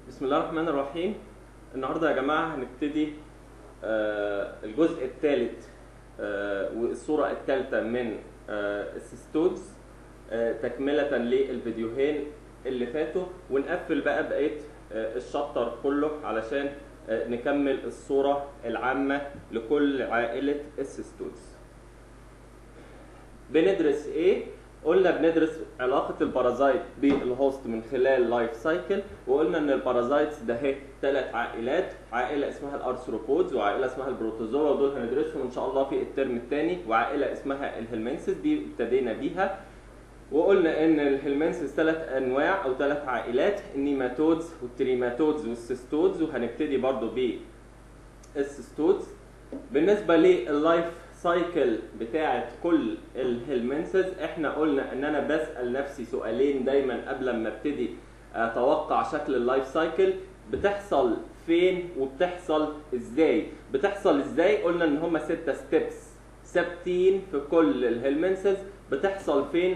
بسم الله الرحمن الرحيم النهارده يا جماعه هنبتدي آه، الجزء الثالث والصوره الثالثه من آه، السيستودز آه، تكمله للفيديوهين اللي فاتوا ونقفل بقى بقيه آه، الشابتر كله علشان آه، نكمل الصوره العامه لكل عائله السيستودز بندرس ايه قلنا بندرس علاقة البارازايت بالهوست من خلال لايف سايكل وقلنا ان البارازايتس ده هي ثلاث عائلات عائلة اسمها الارثروبودز وعائلة اسمها البروتوزوا ودول هندرسهم ان شاء الله في الترم الثاني وعائلة اسمها الهلمنسس دي ابتدينا بيها وقلنا ان الهلمنسس ثلاث انواع او ثلاث عائلات النيماتودز والتريماتودز والسيستودز وهنبتدي برضو بالسيستودز بالنسبة لللايف سايكل بتاعت كل الهلمنسز احنا قلنا ان انا بسال نفسي سؤالين دايما قبل ما ابتدي اتوقع شكل اللايف سايكل بتحصل فين وبتحصل ازاي بتحصل ازاي قلنا ان هما ستة ستيبس ثابتين في كل الهلمنسز بتحصل فين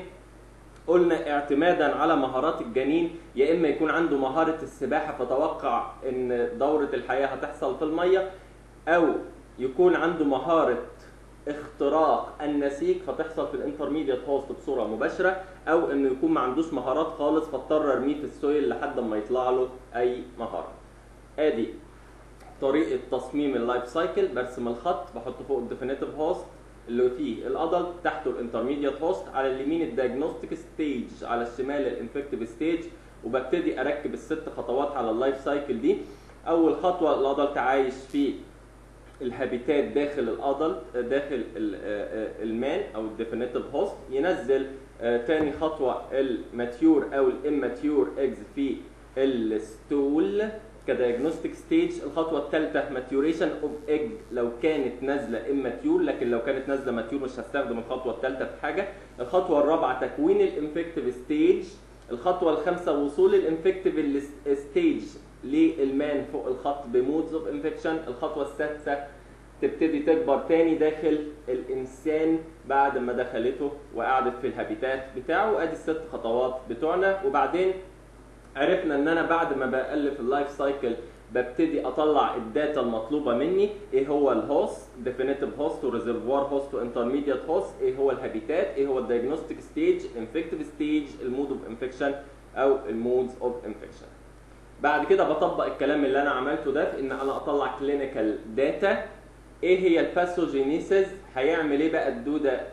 قلنا اعتمادا على مهارات الجنين يا اما يكون عنده مهاره السباحه فتوقع ان دوره الحياه هتحصل في الميه او يكون عنده مهاره اختراق النسيج فتحصل في الانترميديت هوست بصوره مباشره او انه يكون ما عندوش مهارات خالص فاضطر ارميه في السويل لحد ما يطلع له اي مهاره. ادي طريقه تصميم اللايف سايكل برسم الخط بحط فوق الديفينيتيف هوست اللي فيه الادلت تحته الانترميديت هوست على اليمين الدايجنوستيك ستيج على الشمال الانفكتيف ستيج وببتدي اركب الست خطوات على اللايف سايكل دي اول خطوه الادلت عايش في الهابيتات داخل الادلت داخل المان او الديفينيتيف هوست ينزل تاني خطوه الماتيور او الاماتيور ايجز في الستول كدايجنوستيك ستيج الخطوه الثالثه ماتيوريشن اوف ايج لو كانت نازله اماتيور لكن لو كانت نازله ماتيور مش هستخدم الخطوه الثالثه في حاجه الخطوه الرابعه تكوين الانفكتيف ستيج الخطوه الخامسه وصول الانفكتيف ستيج للمان فوق الخط بمودز اوف انفكشن الخطوه السادسه تبتدي تكبر تاني داخل الانسان بعد ما دخلته وقعدت في الهابيتات بتاعه ادي الست خطوات بتوعنا وبعدين عرفنا ان انا بعد ما بالف اللايف سايكل ببتدي اطلع الداتا المطلوبه مني ايه هو الهوست ديفينيتيف هوست وريزرفوار هوست وانترميديت هوست ايه هو الهابيتات ايه هو الدايجنوستيك ستيج الانفكتيف ستيج المود اوف انفكشن او المودز اوف انفكشن بعد كده بطبق الكلام اللي انا عملته ده في ان انا اطلع كلينيكال داتا ايه هي الباثوجينيسيس هيعمل ايه بقى الدوده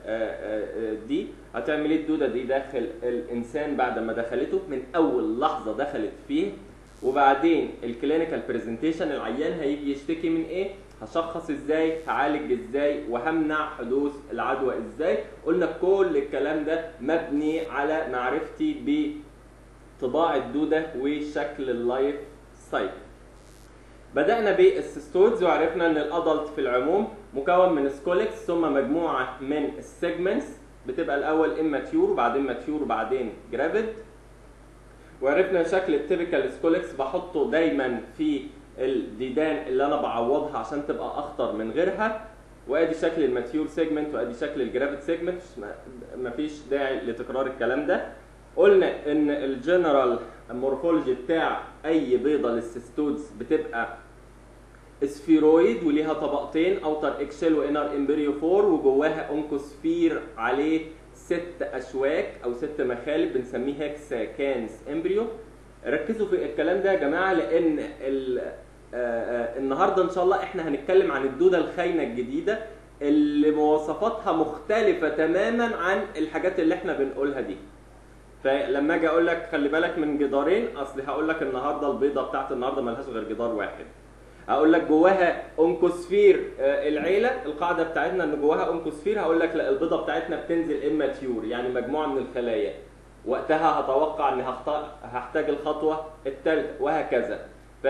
دي هتعمل ايه الدوده دي داخل الانسان بعد ما دخلته من اول لحظه دخلت فيه وبعدين الكلينيكال برزنتيشن العيان هيجي يشتكي من ايه هشخص ازاي هعالج ازاي وهمنع حدوث العدوى ازاي قلنا كل الكلام ده مبني على معرفتي بطباع الدوده وشكل اللايف سايكل بدأنا بالسيستودز وعرفنا ان الادلت في العموم مكون من سكوليكس ثم مجموعة من السيجمنتس بتبقى الاول اماتيور وبعدين ماتيور وبعدين جرافيد وعرفنا شكل التيبيكال سكوليكس بحطه دايما في الديدان اللي انا بعوضها عشان تبقى اخطر من غيرها وادي شكل الماتيور سيجمنت وادي شكل الجرافيد سيجمنت مفيش داعي لتكرار الكلام ده قلنا ان الجنرال المورفولوجي بتاع اي بيضه للسيستودز بتبقى اسفيرويد وليها طبقتين اوتر اكشيل وانر امبريوفور وجواها اونكوسفير عليه ست اشواك او ست مخالب بنسميه هيكسا كانس امبريو ركزوا في الكلام ده يا جماعه لان النهارده ان شاء الله احنا هنتكلم عن الدوده الخاينه الجديده اللي مواصفاتها مختلفه تماما عن الحاجات اللي احنا بنقولها دي فلما اجي اقول لك خلي بالك من جدارين اصل هقول لك النهارده البيضه بتاعت النهارده ملهاش غير جدار واحد هقول لك جواها اونكوسفير العيله القاعده بتاعتنا ان جواها اونكوسفير هقول لك لا البيضه بتاعتنا بتنزل اماتيور يعني مجموعه من الخلايا وقتها هتوقع اني هحتاج الخطوه الثالثه وهكذا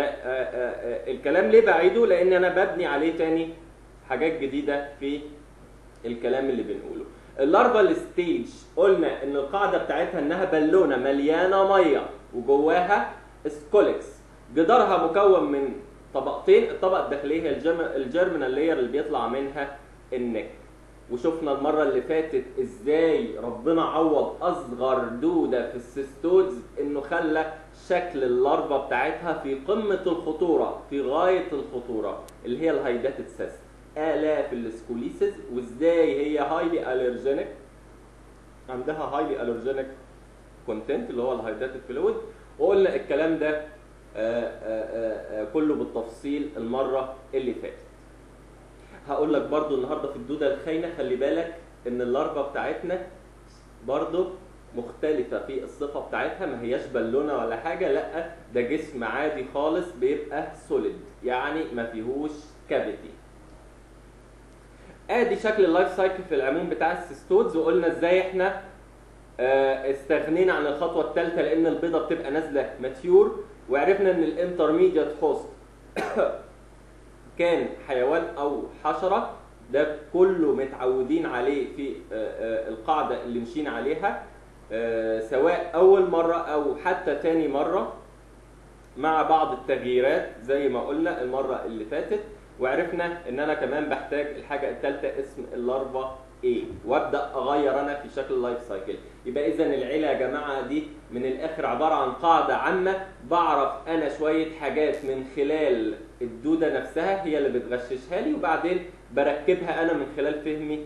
فالكلام ليه بعيده لان انا ببني عليه تاني حاجات جديده في الكلام اللي بنقوله اللارفال ستيج قلنا ان القاعده بتاعتها انها بالونه مليانه ميه وجواها سكوليكس جدارها مكون من طبقتين الطبقه الداخليه هي الجيرمينال لاير اللي بيطلع منها النك وشفنا المره اللي فاتت ازاي ربنا عوض اصغر دوده في السيستودز انه خلى شكل اللارفا بتاعتها في قمه الخطوره في غايه الخطوره اللي هي الهايداتد سيست الاف السكوليسيس وازاي هي هايلي الرجينيك عندها هايلي الرجينيك كونتنت اللي هو الهايداتد فلويد وقلنا الكلام ده آآ آآ آآ كله بالتفصيل المره اللي فاتت هقول لك برضو النهارده في الدوده الخاينه خلي بالك ان اللارفا بتاعتنا برضو مختلفة في الصفة بتاعتها ما هياش بالونة ولا حاجة لا ده جسم عادي خالص بيبقى سوليد يعني ما فيهوش كافيتي ادي شكل اللايف سايكل في العموم بتاع السيستودز وقلنا ازاي احنا آه استغنينا عن الخطوة الثالثة لان البيضة بتبقى نازلة ماتيور وعرفنا ان الانترميديت هوست كان حيوان او حشره ده كله متعودين عليه في القاعده اللي مشينا عليها سواء اول مره او حتى تاني مره مع بعض التغييرات زي ما قلنا المره اللي فاتت وعرفنا ان انا كمان بحتاج الحاجه الثالثه اسم اللارفا ايه وابدا اغير انا في شكل اللايف سايكل يبقى اذا العيله يا جماعه دي من الاخر عباره عن قاعده عامه بعرف انا شويه حاجات من خلال الدوده نفسها هي اللي بتغششها لي وبعدين بركبها انا من خلال فهمي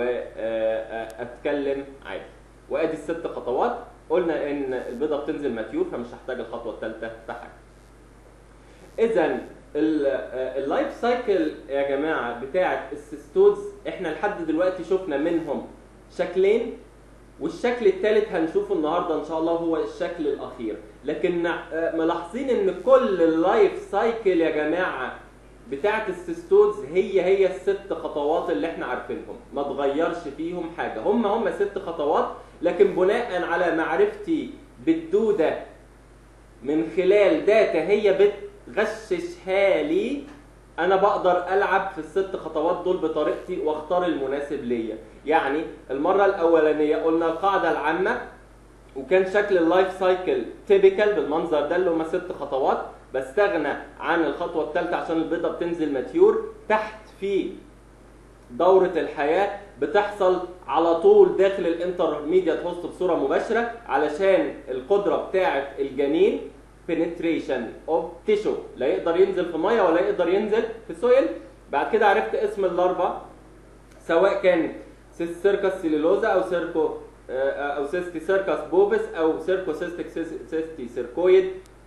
واتكلم عادي وادي الست خطوات قلنا ان البيضه بتنزل ماتيور فمش هحتاج الخطوه الثالثه في حاجه اذا اللايف سايكل يا جماعه بتاعه السيستودز احنا لحد دلوقتي شفنا منهم شكلين والشكل الثالث هنشوفه النهارده ان شاء الله هو الشكل الاخير لكن ملاحظين ان كل اللايف سايكل يا جماعه بتاعه السيستودز هي هي الست خطوات اللي احنا عارفينهم ما اتغيرش فيهم حاجه هم هم ست خطوات لكن بناء على معرفتي بالدوده من خلال داتا هي بتغششها لي انا بقدر العب في الست خطوات دول بطريقتي واختار المناسب ليا يعني المره الاولانيه قلنا القاعده العامه وكان شكل اللايف سايكل تيبيكال بالمنظر ده اللي هم ست خطوات بستغنى عن الخطوه الثالثه عشان البيضه بتنزل ماتيور تحت في دورة الحياة بتحصل على طول داخل الانترميديات هوست بصورة مباشرة علشان القدرة بتاعة الجنين penetration of tissue لا يقدر ينزل في ميه ولا يقدر ينزل في سويل بعد كده عرفت اسم اللارفا سواء كان سيركس سيلولوزا او سيركو او سيستي سيركس بوبس او سيركو سيستيك سيستي سيركويد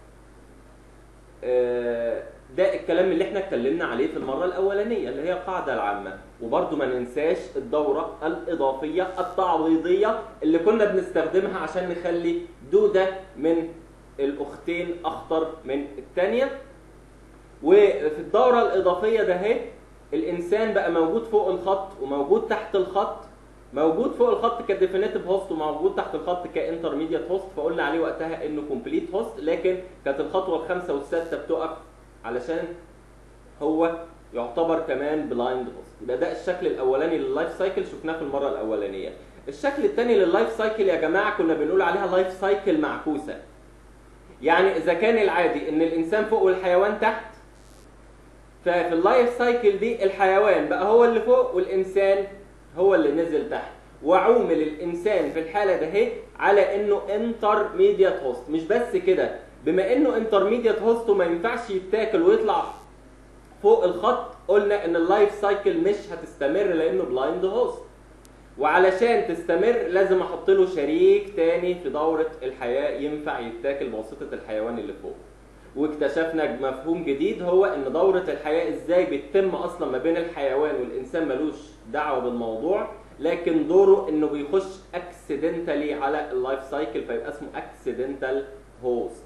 ده الكلام اللي احنا اتكلمنا عليه في المره الاولانيه اللي هي القاعده العامه وبرده ما ننساش الدوره الاضافيه التعويضيه اللي كنا بنستخدمها عشان نخلي دوده من الاختين اخطر من الثانيه وفي الدوره الاضافيه ده اهي الانسان بقى موجود فوق الخط وموجود تحت الخط موجود فوق الخط كديفينيتيف هوست وموجود تحت الخط كانترميديت هوست فقلنا عليه وقتها انه كومبليت هوست لكن كانت الخطوه الخامسه والسادسه بتقف علشان هو يعتبر كمان بلايند هوست يبقى ده الشكل الاولاني لللايف سايكل شفناه في المره الاولانيه الشكل الثاني لللايف سايكل يا جماعه كنا بنقول عليها لايف سايكل معكوسه يعني اذا كان العادي ان الانسان فوق والحيوان تحت ففي اللايف سايكل دي الحيوان بقى هو اللي فوق والانسان هو اللي نزل تحت وعومل الانسان في الحاله ده اهي على انه انترميديت هوست مش بس كده بما انه انترميديت هوست وما ينفعش يتاكل ويطلع فوق الخط قلنا ان اللايف سايكل مش هتستمر لانه بلايند هوست وعلشان تستمر لازم احط له شريك تاني في دوره الحياه ينفع يتاكل بواسطه الحيوان اللي فوق واكتشفنا مفهوم جديد هو ان دوره الحياه ازاي بتتم اصلا ما بين الحيوان والانسان ملوش دعوه بالموضوع لكن دوره انه بيخش اكسيدنتالي على اللايف سايكل فيبقى اسمه اكسيدنتال هوست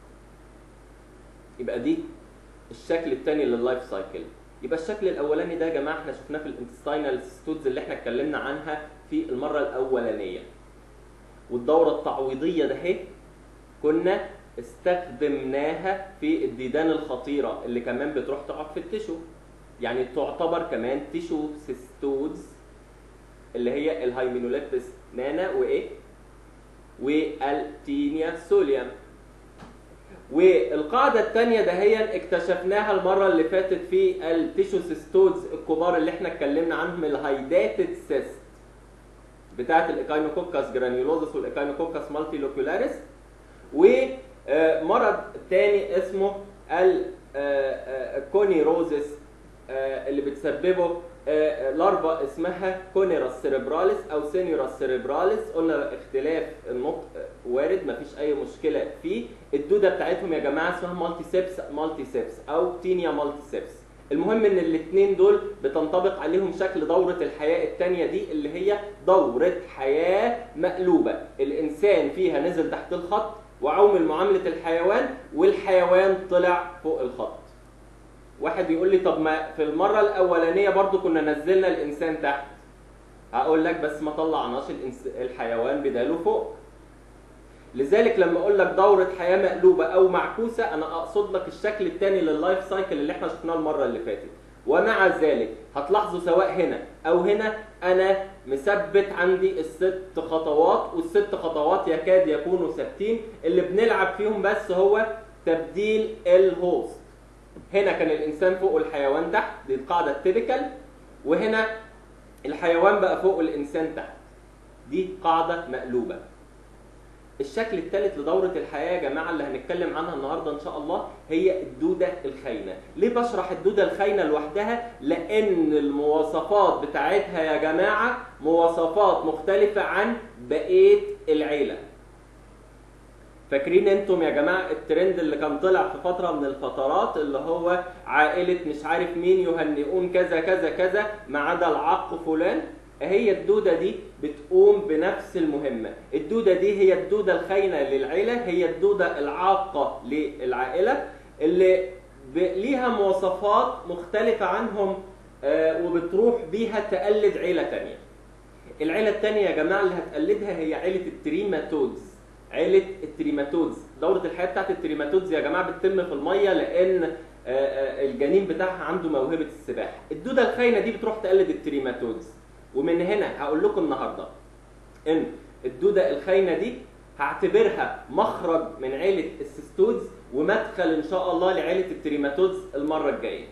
يبقى دي الشكل الثاني لللايف سايكل يبقى الشكل الاولاني ده يا جماعه احنا شفناه في الانتستينال ستودز اللي احنا اتكلمنا عنها في المره الاولانيه والدوره التعويضيه ده اهي كنا استخدمناها في الديدان الخطيره اللي كمان بتروح تقعد في التشو يعني تعتبر كمان تيشو سيستودز اللي هي الهايمينوليبس نانا وايه والتينيا سوليوم والقاعدة الثانية دهيا اكتشفناها المرة اللي فاتت في التيشوسيستودز الكبار اللي احنا اتكلمنا عنهم الهايداتد سيست بتاعة الايكاينوكوكاس جرانيولوزس والايكاينوكوكاس مالتي لوكولاريس ومرض تاني اسمه الكونيروزس اللي بتسببه لارفا اسمها كونيراس سيريبراليس او سينيوراس سيريبراليس قلنا اختلاف النطق وارد مفيش اي مشكله فيه الدوده بتاعتهم يا جماعه اسمها مالتي سيبس مالتي سيبس او تينيا مالتي سيبس المهم ان الاثنين دول بتنطبق عليهم شكل دورة الحياة الثانية دي اللي هي دورة حياة مقلوبة الانسان فيها نزل تحت الخط وعومل معاملة الحيوان والحيوان طلع فوق الخط واحد يقول لي طب ما في المرة الأولانية برضو كنا نزلنا الإنسان تحت هقول لك بس ما طلعناش الإنس... الحيوان بداله فوق لذلك لما اقول لك دوره حياه مقلوبه او معكوسه انا اقصد لك الشكل الثاني لللايف سايكل اللي احنا شفناه المره اللي فاتت ومع ذلك هتلاحظوا سواء هنا او هنا انا مثبت عندي الست خطوات والست خطوات يكاد يكونوا ثابتين اللي بنلعب فيهم بس هو تبديل الهوست هنا كان الانسان فوق والحيوان تحت دي القاعده التيبيكال وهنا الحيوان بقى فوق الانسان تحت دي قاعده مقلوبه الشكل الثالث لدورة الحياة يا جماعة اللي هنتكلم عنها النهاردة إن شاء الله هي الدودة الخاينة. ليه بشرح الدودة الخاينة لوحدها؟ لأن المواصفات بتاعتها يا جماعة مواصفات مختلفة عن بقية العيلة. فاكرين انتم يا جماعة الترند اللي كان طلع في فترة من الفترات اللي هو عائلة مش عارف مين يهنئون كذا كذا كذا ما عدا العق فلان؟ هي الدودة دي بتقوم بنفس المهمة الدودة دي هي الدودة الخاينة للعيلة هي الدودة العاقة للعائلة اللي ليها مواصفات مختلفة عنهم آه وبتروح بيها تقلد عيلة تانية العيلة التانية يا جماعة اللي هتقلدها هي عيلة التريماتودز عيلة التريماتودز دورة الحياة بتاعت التريماتودز يا جماعة بتتم في المية لأن الجنين بتاعها عنده موهبة السباحة الدودة الخاينة دي بتروح تقلد التريماتودز ومن هنا هقول لكم النهارده ان الدوده الخاينه دي هعتبرها مخرج من عيله السيستودز ومدخل ان شاء الله لعيله التريماتودز المره الجايه.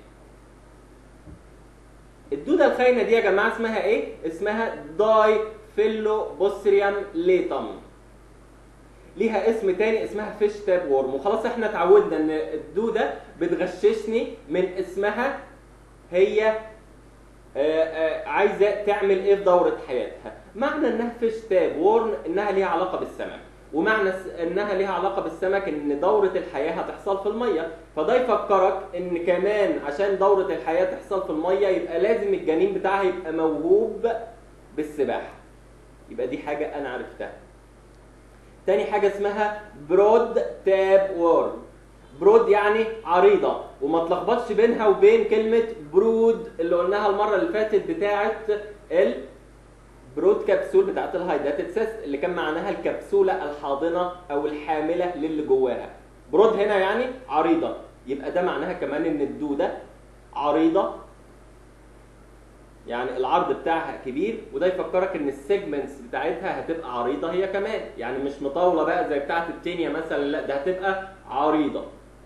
الدوده الخاينه دي يا جماعه اسمها ايه؟ اسمها داي فيلو بوستريام ليتم. ليها اسم تاني اسمها فيش تاب وورم وخلاص احنا اتعودنا ان الدوده بتغششني من اسمها هي آآ آآ عايزه تعمل ايه في دوره حياتها معنى انها فيش تاب وورن انها ليها علاقه بالسمك ومعنى انها ليها علاقه بالسمك ان دوره الحياه هتحصل في الميه فده يفكرك ان كمان عشان دوره الحياه تحصل في الميه يبقى لازم الجنين بتاعها يبقى موهوب بالسباحه يبقى دي حاجه انا عرفتها تاني حاجه اسمها برود تاب وورم برود يعني عريضه وما تلخبطش بينها وبين كلمه برود اللي قلناها المره اللي فاتت بتاعه البرود كبسول بتاعه الهايداتد سيست اللي كان معناها الكبسوله الحاضنه او الحامله للي جواها برود هنا يعني عريضه يبقى ده معناها كمان ان الدوده عريضه يعني العرض بتاعها كبير وده يفكرك ان السيجمنتس بتاعتها هتبقى عريضه هي كمان يعني مش مطوله بقى زي بتاعه التينيا مثلا لا ده هتبقى عريضه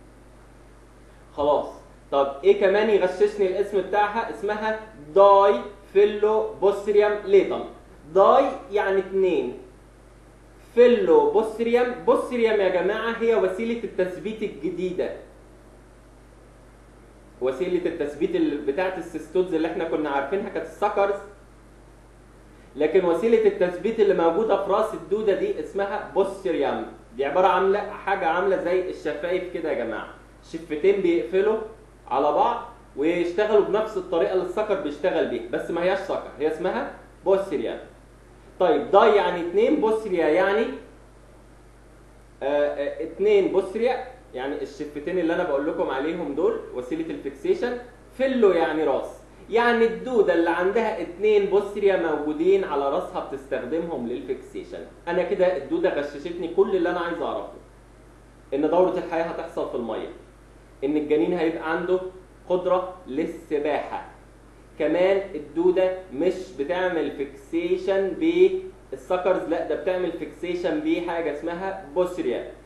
خلاص طب ايه كمان يغششني الاسم بتاعها اسمها داي فيلو بوستريام ليتم داي يعني اتنين فيلو بوستريام بوستريام يا جماعه هي وسيله التثبيت الجديده وسيله التثبيت اللي بتاعه السيستودز اللي احنا كنا عارفينها كانت السكرز لكن وسيله التثبيت اللي موجوده في راس الدوده دي اسمها بوستريام دي عباره عامله حاجه عامله زي الشفايف كده يا جماعه شفتين بيقفلوا على بعض ويشتغلوا بنفس الطريقه اللي السكر بيشتغل بيها بس ما هياش سكر هي اسمها بوستريا طيب داي يعني اتنين بوستريا يعني آه آه اتنين بوستريا يعني الشفتين اللي انا بقول لكم عليهم دول وسيله الفيكسيشن فيلو يعني راس يعني الدوده اللي عندها اتنين بوستريا موجودين على راسها بتستخدمهم للفيكسيشن انا كده الدوده غششتني كل اللي انا عايز اعرفه ان دوره الحياه هتحصل في الميه ان الجنين هيبقى عنده قدره للسباحه كمان الدوده مش بتعمل فيكسيشن بالسكرز لا ده بتعمل فيكسيشن بحاجه اسمها بوستريا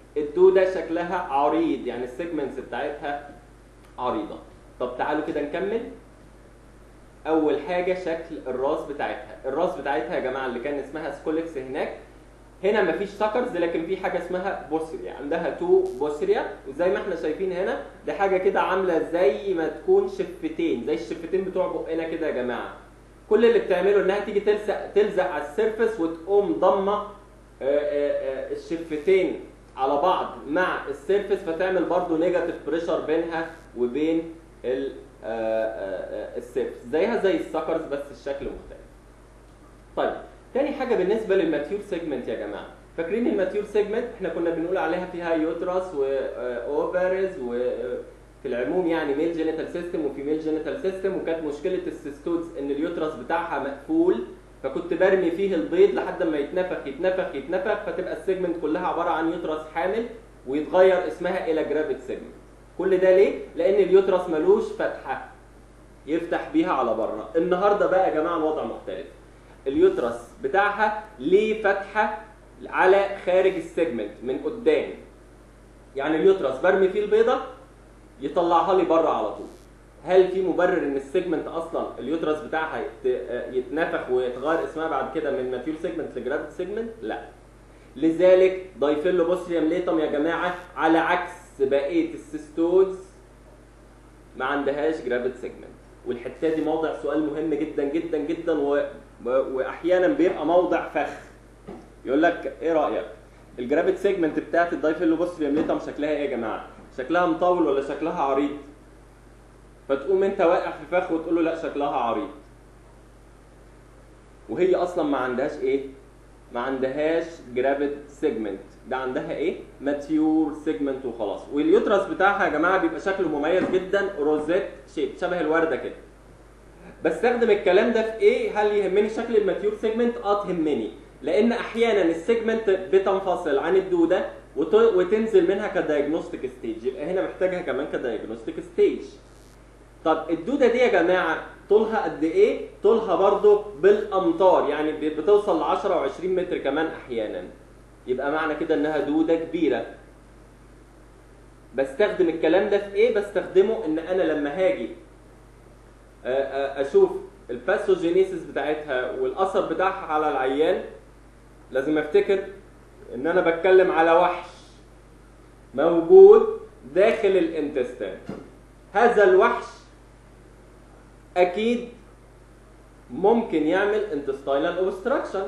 الدوده شكلها عريض يعني السيجمنتس بتاعتها عريضه طب تعالوا كده نكمل اول حاجه شكل الراس بتاعتها الراس بتاعتها يا جماعه اللي كان اسمها سكولكس هناك هنا مفيش سكرز لكن في حاجه اسمها بوسريا عندها تو بوسريا وزي ما احنا شايفين هنا دي حاجه كده عامله زي ما تكون شفتين زي الشفتين بتوع بقنا كده يا جماعه كل اللي بتعمله انها تيجي تلزق تلزق على السيرفس وتقوم ضمه آه، آه، آه، الشفتين على بعض مع السيرفس فتعمل برضو نيجاتيف بريشر بينها وبين ال- آه، آه، آه، السيرفس زيها زي السكرز بس الشكل مختلف طيب تاني حاجه بالنسبه للماتيور سيجمنت يا جماعه فاكرين الماتيور سيجمنت احنا كنا بنقول عليها فيها يوترس واوفرز وفي العموم يعني ميل جينيتال سيستم وفيميل جينيتال سيستم وكانت مشكله السيستودز ان اليوترس بتاعها مقفول فكنت برمي فيه البيض لحد ما يتنفخ يتنفخ يتنفخ فتبقى السيجمنت كلها عباره عن يوترس حامل ويتغير اسمها الى جرافيت سيجمنت كل ده ليه لان اليوترس ملوش فتحه يفتح بيها على بره النهارده بقى يا جماعه الوضع مختلف اليوترس بتاعها ليه فتحه على خارج السيجمنت من قدام يعني اليوترس برمي فيه البيضه يطلعها لي بره على طول هل في مبرر ان السيجمنت اصلا اليوترس بتاعها يت- يتنفخ ويتغير اسمها بعد كده من ماتيور سيجمنت لجرافيت سيجمنت لا لذلك ضايفين له بوسريوم ليتم يا جماعه على عكس بقيه السيستودز ما عندهاش جرافيت سيجمنت والحته دي موضع سؤال مهم جدا جدا جدا و... و... واحيانا بيبقى موضع فخ يقول لك ايه رايك الجرافيت سيجمنت بتاعت الدايفيلوبوستريوم ليتم شكلها ايه يا جماعه شكلها مطول ولا شكلها عريض فتقوم انت واقع في فخ وتقول له لا شكلها عريض وهي اصلا ما عندهاش ايه ما عندهاش جرافيت سيجمنت ده عندها ايه ماتيور سيجمنت وخلاص واليوترس بتاعها يا جماعه بيبقى شكله مميز جدا روزيت شيب شبه الورده كده بستخدم الكلام ده في ايه هل يهمني شكل الماتيور سيجمنت اه تهمني لان احيانا السيجمنت بتنفصل عن الدوده وت- وتنزل منها كدايجنوستيك ستيج يبقى هنا محتاجها كمان كدايجنوستيك ستيج طب الدوده دي يا جماعه طولها قد ايه طولها برضو بالامتار يعني ب- بتوصل ل 10 و20 متر كمان احيانا يبقى معنى كده انها دوده كبيره بستخدم الكلام ده في ايه بستخدمه ان انا لما هاجي آه، آه، اشوف الباثوجينيسيس بتاعتها والاثر بتاعها على العيان لازم افتكر ان انا بتكلم على وحش موجود داخل الانتستين هذا الوحش اكيد ممكن يعمل intestinal obstruction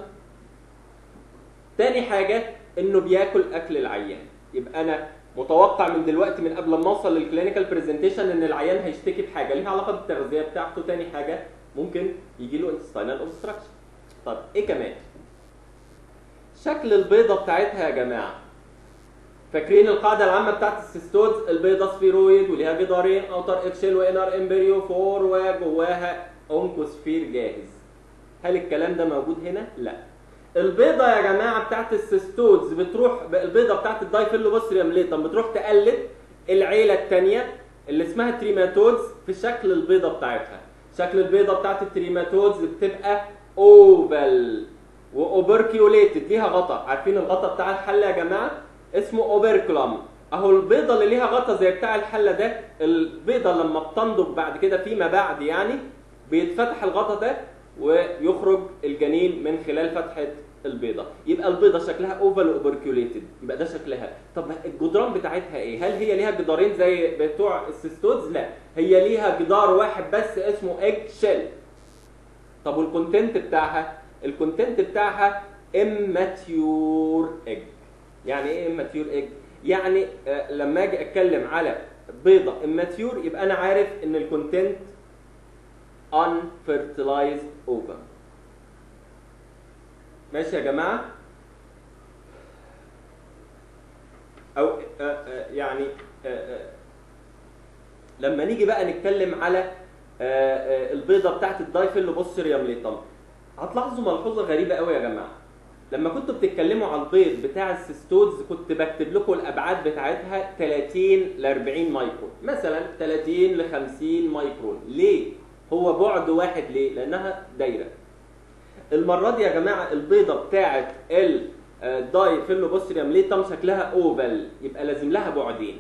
تاني حاجة انه بياكل اكل العيان يبقى انا متوقع من دلوقتي من قبل ما اوصل للكلينيكال برزنتيشن ان العيان هيشتكي بحاجة ليها علاقة بالتغذية بتاعته تاني حاجة ممكن يجي له intestinal obstruction طب ايه كمان شكل البيضة بتاعتها يا جماعة فاكرين القاعدة العامة بتاعت السيستودز البيضة سفيرويد وليها جدارين اوتر اكشيل وانر امبريو فور وجواها اونكوسفير جاهز هل الكلام ده موجود هنا؟ لا البيضة يا جماعة بتاعت السيستودز بتروح البيضة بتاعت الدايفيلوبوستريوم ليتم بتروح تقلد العيلة التانية اللي اسمها تريماتودز في شكل البيضة بتاعتها شكل البيضة بتاعت التريماتودز بتبقى اوفال واوبركيوليتد ليها غطا عارفين الغطا بتاع الحلة يا جماعة اسمه اوبركلم اهو البيضة اللي ليها غطا زي بتاع الحلة ده البيضة لما بتنضج بعد كده فيما بعد يعني بيتفتح الغطا ده ويخرج الجنين من خلال فتحة البيضة يبقى البيضة شكلها اوفال اوبركيوليتد يبقى ده شكلها طب الجدران بتاعتها ايه هل هي ليها جدارين زي بتوع السيستودز لا هي ليها جدار واحد بس اسمه ايج شيل طب والكونتنت بتاعها الكونتنت بتاعها اماتيور ايج يعني ايه اماتيور ايج يعني آه لما اجي اتكلم على بيضه اماتيور يبقى انا عارف ان الكونتنت unfertilized ovum ماشي يا جماعه او آه آه يعني آه آه لما نيجي بقى نتكلم على آه آه البيضه بتاعت الدايفيلوبوستريوم ليتم هتلاحظوا ملحوظه غريبه قوي يا جماعه لما كنتوا بتتكلموا على البيض بتاع السيستودز كنت بكتب لكم الابعاد بتاعتها 30 ل 40 مايكرون مثلا 30 ل 50 مايكرون ليه هو بعد واحد ليه لانها دايره المره دي يا جماعه البيضه بتاعت ال داي فيلوبوستريوم ليتم شكلها اوفال يبقى لازم لها بعدين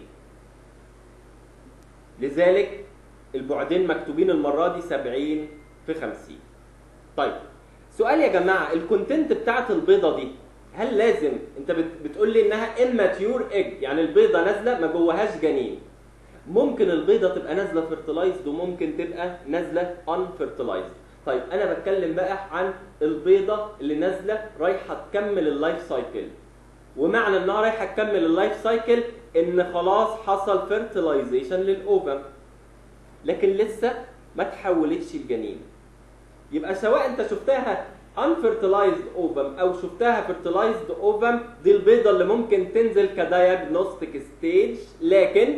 لذلك البعدين مكتوبين المره دي 70 في 50 طيب سؤال يا جماعه الكونتنت بتاعت البيضه دي هل لازم انت بت- بتقول لي انها اماتيور ايج يعني البيضه نازله ما جواهاش جنين ممكن البيضه تبقى نازله فيرتلايزد وممكن تبقى نازله ان فيرتلايزد طيب انا بتكلم بقى عن البيضه اللي نازله رايحه تكمل اللايف سايكل ومعنى انها رايحه تكمل اللايف سايكل ان خلاص حصل فيرتلايزيشن للاوفم لكن لسه ما تحولتش الجنين يبقى سواء انت شفتها unfertilized ovum او شفتها fertilized ovum دي البيضه اللي ممكن تنزل كدايجنوستيك ستيج لكن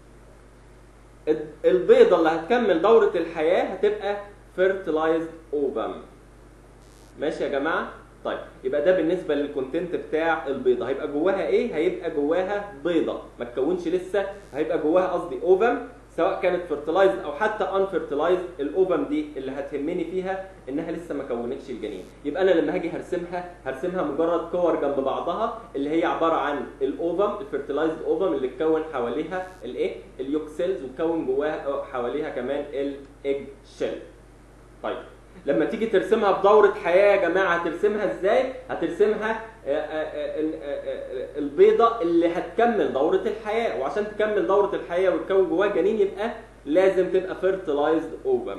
البيضه اللي هتكمل دوره الحياه هتبقى fertilized ovum ماشي يا جماعه طيب يبقى ده بالنسبه للكونتنت بتاع البيضه هيبقى جواها ايه هيبقى جواها بيضه ما تكونش لسه هيبقى جواها قصدي اوفم سواء كانت فيرتلايزد او حتى ان فيرتلايزد الاوفم دي اللي هتهمني فيها انها لسه ما كونتش الجنين يبقى انا لما هاجي هرسمها هرسمها مجرد كور جنب بعضها اللي هي عباره عن الاوفم الفيرتلايزد اوفم اللي اتكون حواليها الايه اليوك سيلز وتكون جواها حواليها كمان الايج شيل طيب لما تيجي ترسمها بدورة حياة يا جماعة هترسمها ازاي؟ هترسمها آه، آه، آه، ال- آه، آه، البيضة اللي هتكمل دورة الحياة وعشان تكمل دورة الحياة وتكون جواها جنين يبقى لازم تبقى fertilized ovum.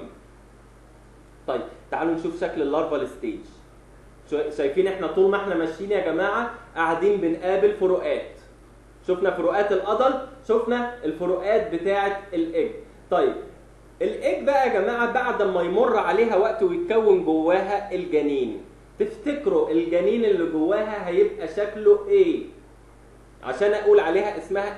طيب تعالوا نشوف شكل اللارفال ستيج. شايفين احنا طول ما احنا ماشيين يا جماعة قاعدين بنقابل فروقات. شفنا فروقات الأدل شفنا الفروقات بتاعة الإج. طيب الايج بقى يا جماعه بعد ما يمر عليها وقت ويتكون جواها الجنين تفتكروا الجنين اللي جواها هيبقى شكله ايه عشان اقول عليها اسمها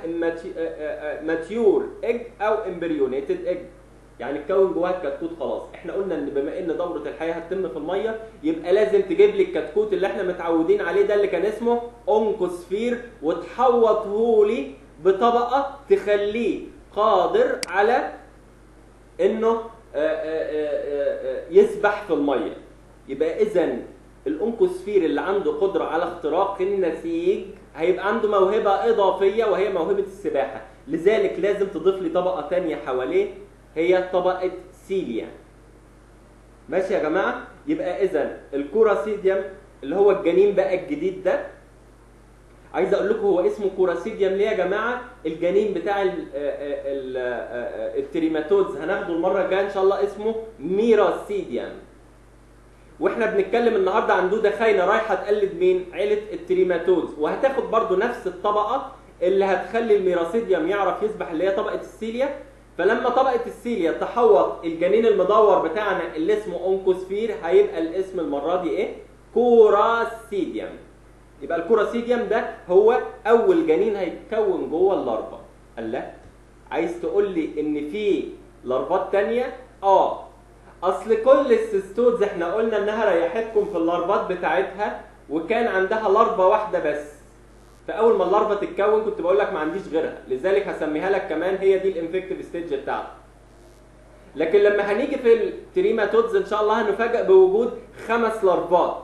ماتيور ايج او امبريونيتد ايج يعني اتكون جواها الكتكوت خلاص احنا قلنا ان بما ان دوره الحياه هتتم في الميه يبقى لازم تجيب لي الكتكوت اللي احنا متعودين عليه ده اللي كان اسمه اونكوسفير وتحوطه لي بطبقه تخليه قادر على انه آه، آه، آه، آه، يسبح في الميه يبقى اذا الانكوسفير اللي عنده قدره على اختراق النسيج هيبقى عنده موهبه اضافيه وهي موهبه السباحه لذلك لازم تضيف لي طبقه ثانيه حواليه هي طبقه سيليا ماشي يا جماعه يبقى اذا الكوراسيديوم اللي هو الجنين بقى الجديد ده عايز اقول لكم هو اسمه كوراسيديوم ليه يا جماعه الجنين بتاع ال- ال- ال- التريماتودز هناخده المره الجايه ان شاء الله اسمه ميراسيديوم واحنا بنتكلم النهارده عن دوده خاينه رايحه تقلد مين عيله التريماتودز وهتاخد برضو نفس الطبقه اللي هتخلي الميراسيديوم يعرف يسبح اللي هي طبقه السيليا فلما طبقه السيليا تحوط الجنين المدور بتاعنا اللي اسمه اونكوسفير هيبقى الاسم المره دي ايه كوراسيديوم يبقى الكوراسيديوم ده هو اول جنين هيتكون جوه اللارفا قال لا عايز تقول لي ان في لارفات تانية اه اصل كل السيستودز احنا قلنا انها ريحتكم في اللارفات بتاعتها وكان عندها لارفا واحده بس فاول ما اللارفا تتكون كنت بقول لك ما عنديش غيرها لذلك هسميها لك كمان هي دي الانفكتيف ستيج بتاعتها لكن لما هنيجي في التريماتودز ان شاء الله هنفاجئ بوجود خمس لارفات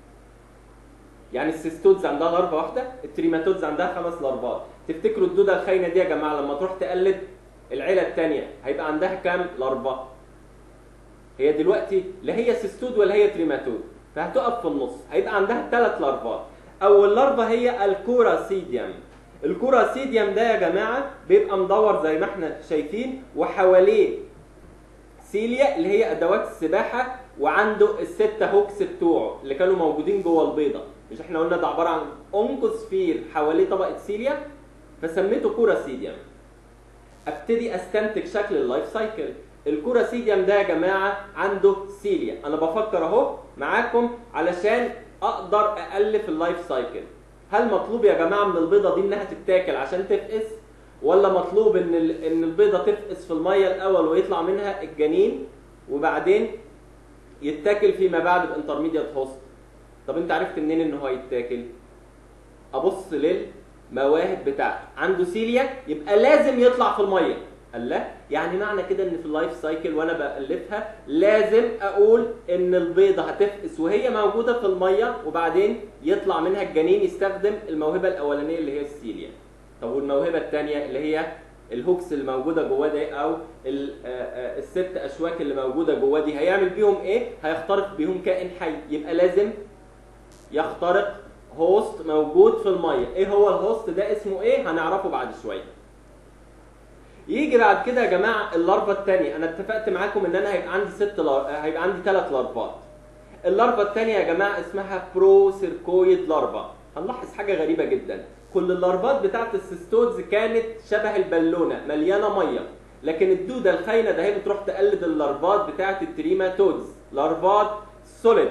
يعني السيستودز عندها لارفا واحده التريماتودز عندها خمس لارفات تفتكروا الدوده الخاينه دي يا جماعه لما تروح تقلد العيله الثانيه هيبقى عندها كام لارفا هي دلوقتي لا هي سيستود ولا هي تريماتود فهتقف في النص هيبقى عندها ثلاث لارفات اول لارفا هي الكوراسيديوم الكوراسيديوم ده يا جماعه بيبقى مدور زي ما احنا شايفين وحواليه سيليا اللي هي ادوات السباحه وعنده الستة هوكس بتوعه اللي كانوا موجودين جوه البيضه مش احنا قلنا ده عباره عن اونكوسفير حواليه طبقه سيليا فسميته كوراسيديوم ابتدي استنتج شكل اللايف سايكل الكوراسيديوم ده يا جماعه عنده سيليا انا بفكر اهو معاكم علشان اقدر الف اللايف سايكل هل مطلوب يا جماعه من البيضه دي انها تتاكل عشان تفقس ولا مطلوب ان ال- ان البيضه تفقس في الميه الاول ويطلع منها الجنين وبعدين يتاكل فيما بعد بانترميديت هوست طب انت عرفت منين ان هو يتاكل ابص للمواهب بتاعته عنده سيليا يبقى لازم يطلع في الميه قال لا يعني معنى كده ان في اللايف سايكل وانا بالفها لازم اقول ان البيضه هتفقس وهي موجوده في الميه وبعدين يطلع منها الجنين يستخدم الموهبه الاولانيه اللي هي السيليا طب والموهبه الثانيه اللي هي الهوكس اللي موجوده جواه دي او ال- آه، آه، الست اشواك اللي موجوده جواه دي هيعمل بيهم ايه هيخترق بيهم كائن حي يبقى لازم يخترق هوست موجود في الميه ايه هو الهوست ده اسمه ايه هنعرفه بعد شويه يجي بعد كده يا جماعه اللارفا الثانيه انا اتفقت معاكم ان انا هيبقى عندي ست لار... هيبقى عندي ثلاث لارفات اللارفا الثانيه يا جماعه اسمها برو سيركويد لارفا هنلاحظ حاجه غريبه جدا كل اللارفات بتاعت السيستودز كانت شبه البالونه مليانه ميه لكن الدوده الخاينه ده هي بتروح تقلد اللارفات بتاعت التريماتودز لارفات سوليد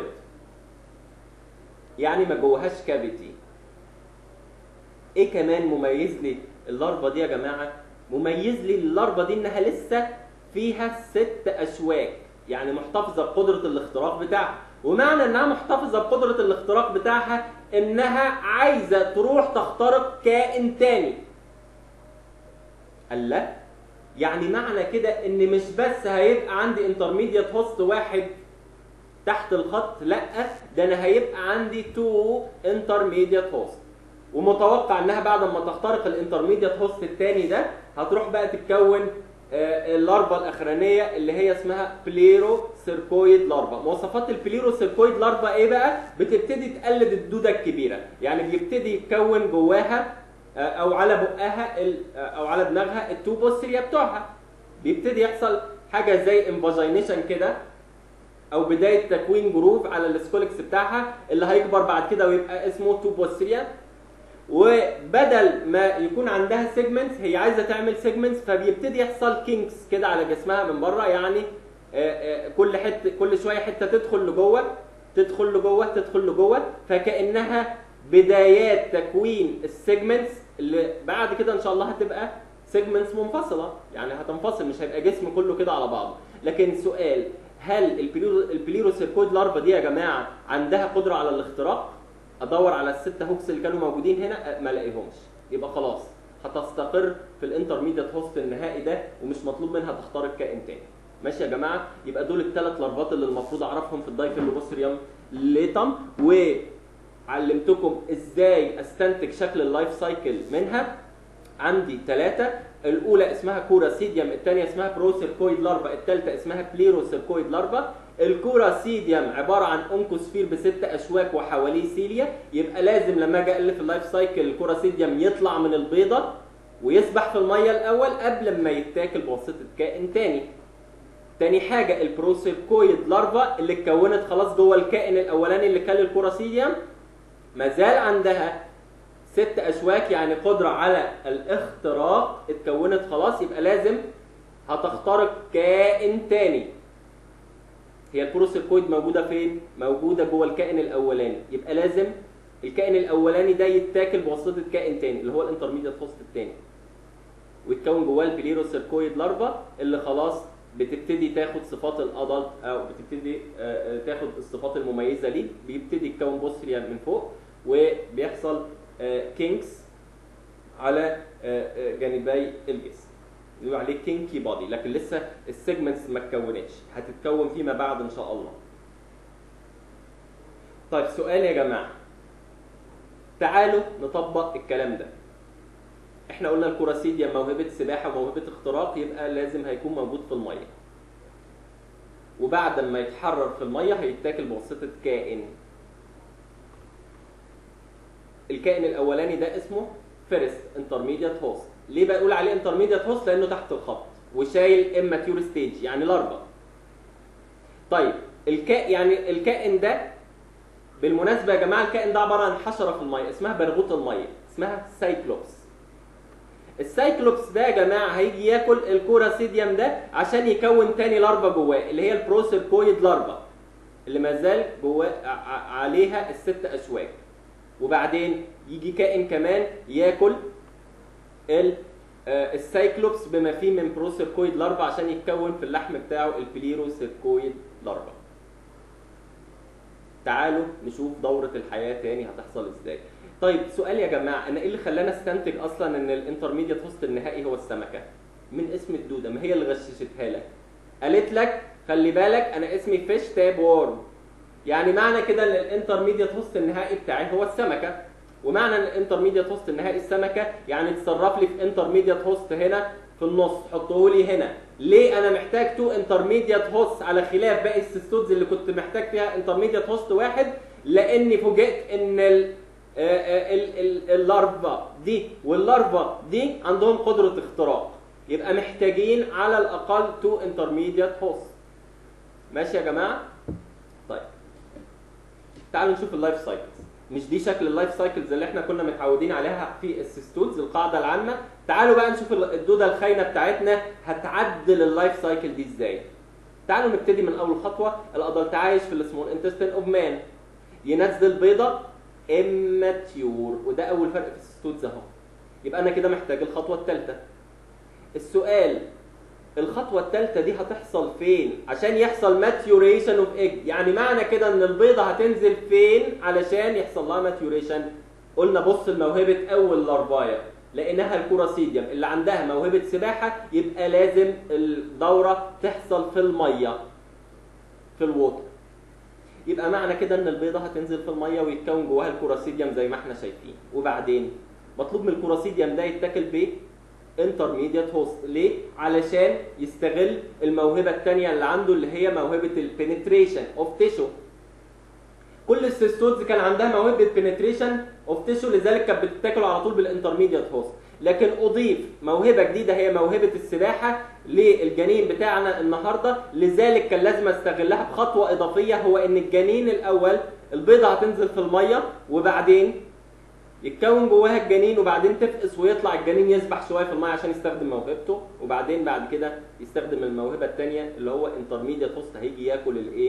يعني ما جواهاش كافيتي ايه كمان مميز لي اللارفا دي يا جماعه مميز لي اللارفا دي انها لسه فيها ست اشواك يعني محتفظه بقدره الاختراق بتاعها ومعنى انها محتفظه بقدره الاختراق بتاعها انها عايزه تروح تخترق كائن تاني قال لا يعني معنى كده ان مش بس هيبقى عندي انترميديت هوست واحد تحت الخط لا ده انا هيبقى عندي تو انترميديت هوست ومتوقع انها بعد ما تخترق الانترميديت هوست الثاني ده هتروح بقى تتكون آه، اللارفا الاخرانيه اللي هي اسمها بليرو سيركويد لارفا مواصفات البليرو سيركويد لارفا ايه بقى بتبتدي تقلد الدوده الكبيره يعني بيبتدي يكون جواها آه، او على بقها ال- آه، او على دماغها التو بوستريا بتوعها بيبتدي يحصل حاجه زي انفاجينيشن كده او بدايه تكوين جروف على السكولكس بتاعها اللي هيكبر بعد كده ويبقى اسمه تو بوستريا وبدل ما يكون عندها سيجمنتس هي عايزه تعمل سيجمنتس فبيبتدي يحصل كينكس كده على جسمها من بره يعني آه، آه، كل حته كل شويه حته تدخل لجوه تدخل لجوه تدخل لجوه فكانها بدايات تكوين السيجمنتس اللي بعد كده ان شاء الله هتبقى سيجمنتس منفصله يعني هتنفصل مش هيبقى جسم كله كده على بعضه لكن سؤال هل البليرو البليروسيركويد لارفا دي يا جماعه عندها قدره على الاختراق ادور على الستة هوكس اللي كانوا موجودين هنا أه، ما الاقيهمش يبقى خلاص هتستقر في الانترميديت هوست النهائي ده ومش مطلوب منها تخترق كائن تاني ماشي يا جماعه يبقى دول الثلاث لارفات اللي المفروض اعرفهم في الدايفيلوبوستريوم ليتم وعلمتكم ازاي استنتج شكل اللايف سايكل منها عندي ثلاثة الأولى اسمها كوراسيديوم الثانية اسمها بروسيركويد لارفا الثالثة اسمها بليروسيركويد لارفا الكوراسيديوم عبارة عن أنكوسفير بست أشواك وحواليه سيليا يبقى لازم لما أجي ألف اللايف سايكل الكوراسيديوم يطلع من البيضة ويسبح في المية الأول قبل ما يتاكل بواسطة كائن تاني تاني حاجة البروسيركويد لارفا اللي اتكونت خلاص جوه الكائن الأولاني اللي كان الكوراسيديوم ما زال عندها ست اشواك يعني قدره على الاختراق اتكونت خلاص يبقى لازم هتخترق كائن تاني هي البروسيركويد موجوده فين موجوده جوه الكائن الاولاني يبقى لازم الكائن الاولاني ده يتاكل بواسطه كائن تاني اللي هو الانترميديت هوست التاني ويتكون جواه البليروسيركويد لارفا اللي خلاص بتبتدي تاخد صفات الادلت او بتبتدي آه، آه، تاخد الصفات المميزه ليه بيبتدي يتكون بوستريا من فوق وبيحصل كينكس على آه، آه، جانبي الجسم يقول عليه كينكي بادي لكن لسه السيجمنتس ما اتكونتش هتتكون فيما بعد ان شاء الله طيب سؤال يا جماعه تعالوا نطبق الكلام ده احنا قلنا الكوراسيديا موهبه سباحه وموهبه اختراق يبقى لازم هيكون موجود في الميه وبعد ما يتحرر في الميه هيتاكل بواسطه كائن الكائن الاولاني ده اسمه فيرست انترميديت هوست ليه بقول عليه انترميديت هوست لانه تحت الخط وشايل اماتيور ستيج يعني لارفا طيب الكائن يعني الكائن ده بالمناسبه يا جماعه الكائن ده عباره عن حشره في الميه اسمها برغوث الميه اسمها سايكلوبس السايكلوبس ده يا جماعه هيجي ياكل الكوراسيديوم ده عشان يكون تاني لارفا جواه اللي هي البروسيركويد لارفا اللي ما زال جواه ع- عليها الست اشواك وبعدين يجي كائن كمان ياكل ال آه، السايكلوبس بما فيه من بروسيركويد لارفا عشان يتكون في اللحم بتاعه البليروسيركويد لارفا تعالوا نشوف دورة الحياة تاني هتحصل ازاي طيب سؤال يا جماعة انا ايه اللي خلاني استنتج اصلا ان الانترميديت هوست النهائي هو السمكة من اسم الدوده ما هي اللي غششتها لك قالت لك خلي بالك انا اسمي فيش تاب وورم يعني معنى كده ان الانترميديت هوست النهائي بتاعي هو السمكه ومعنى ان الانترميديت هوست النهائي السمكه يعني تصرف لي في انترميديت هوست هنا في النص حطه لي هنا ليه انا محتاج تو انترميديت هوست على خلاف باقي السيستودز اللي كنت محتاج فيها انترميديت هوست واحد لاني فوجئت ان ال ال- ال- اللارفا دي واللارفا دي عندهم قدره اختراق يبقى محتاجين على الاقل تو انترميديت هوست ماشي يا جماعه طيب تعالوا نشوف اللايف سايكلز مش دي شكل اللايف سايكلز اللي احنا كنا متعودين عليها في السيستودز القاعده العامه تعالوا بقى نشوف ال- الدوده الخاينه بتاعتنا هتعدل اللايف سايكل دي ازاي تعالوا نبتدي من اول خطوه الادلت عايش في السمول انتستين اوف مان ينزل بيضه اماتيور وده اول فرق في السيستودز اهو يبقى انا كده محتاج الخطوه الثالثه السؤال الخطوة الثالثة دي هتحصل فين؟ عشان يحصل ماتيوريشن اوف ايج، يعني معنى كده ان البيضة هتنزل فين علشان يحصل لها ماتيوريشن؟ قلنا بص لموهبة أول لارفاية، لقيناها الكوراسيديوم اللي عندها موهبة سباحة يبقى لازم الدورة تحصل في المية. في الووتر. يبقى معنى كده ان البيضة هتنزل في المية ويتكون جواها الكوراسيديوم زي ما احنا شايفين، وبعدين مطلوب من الكوراسيديوم ده يتاكل بايه؟ انترميديت هوست ليه علشان يستغل الموهبه الثانيه اللي عنده اللي هي موهبه البنتريشن اوف تيشو كل السيستودز كان عندها موهبه بنتريشن اوف تيشو لذلك كانت بتتاكل على طول بالانترميديت هوست لكن اضيف موهبه جديده هي موهبه السباحه للجنين بتاعنا النهارده لذلك كان لازم استغلها بخطوه اضافيه هو ان الجنين الاول البيضه هتنزل في الميه وبعدين يتكون جواها الجنين وبعدين تفقس ويطلع الجنين يسبح شويه في الميه عشان يستخدم موهبته وبعدين بعد كده يستخدم الموهبه الثانيه اللي هو انترميديت هوست هيجي ياكل الايه؟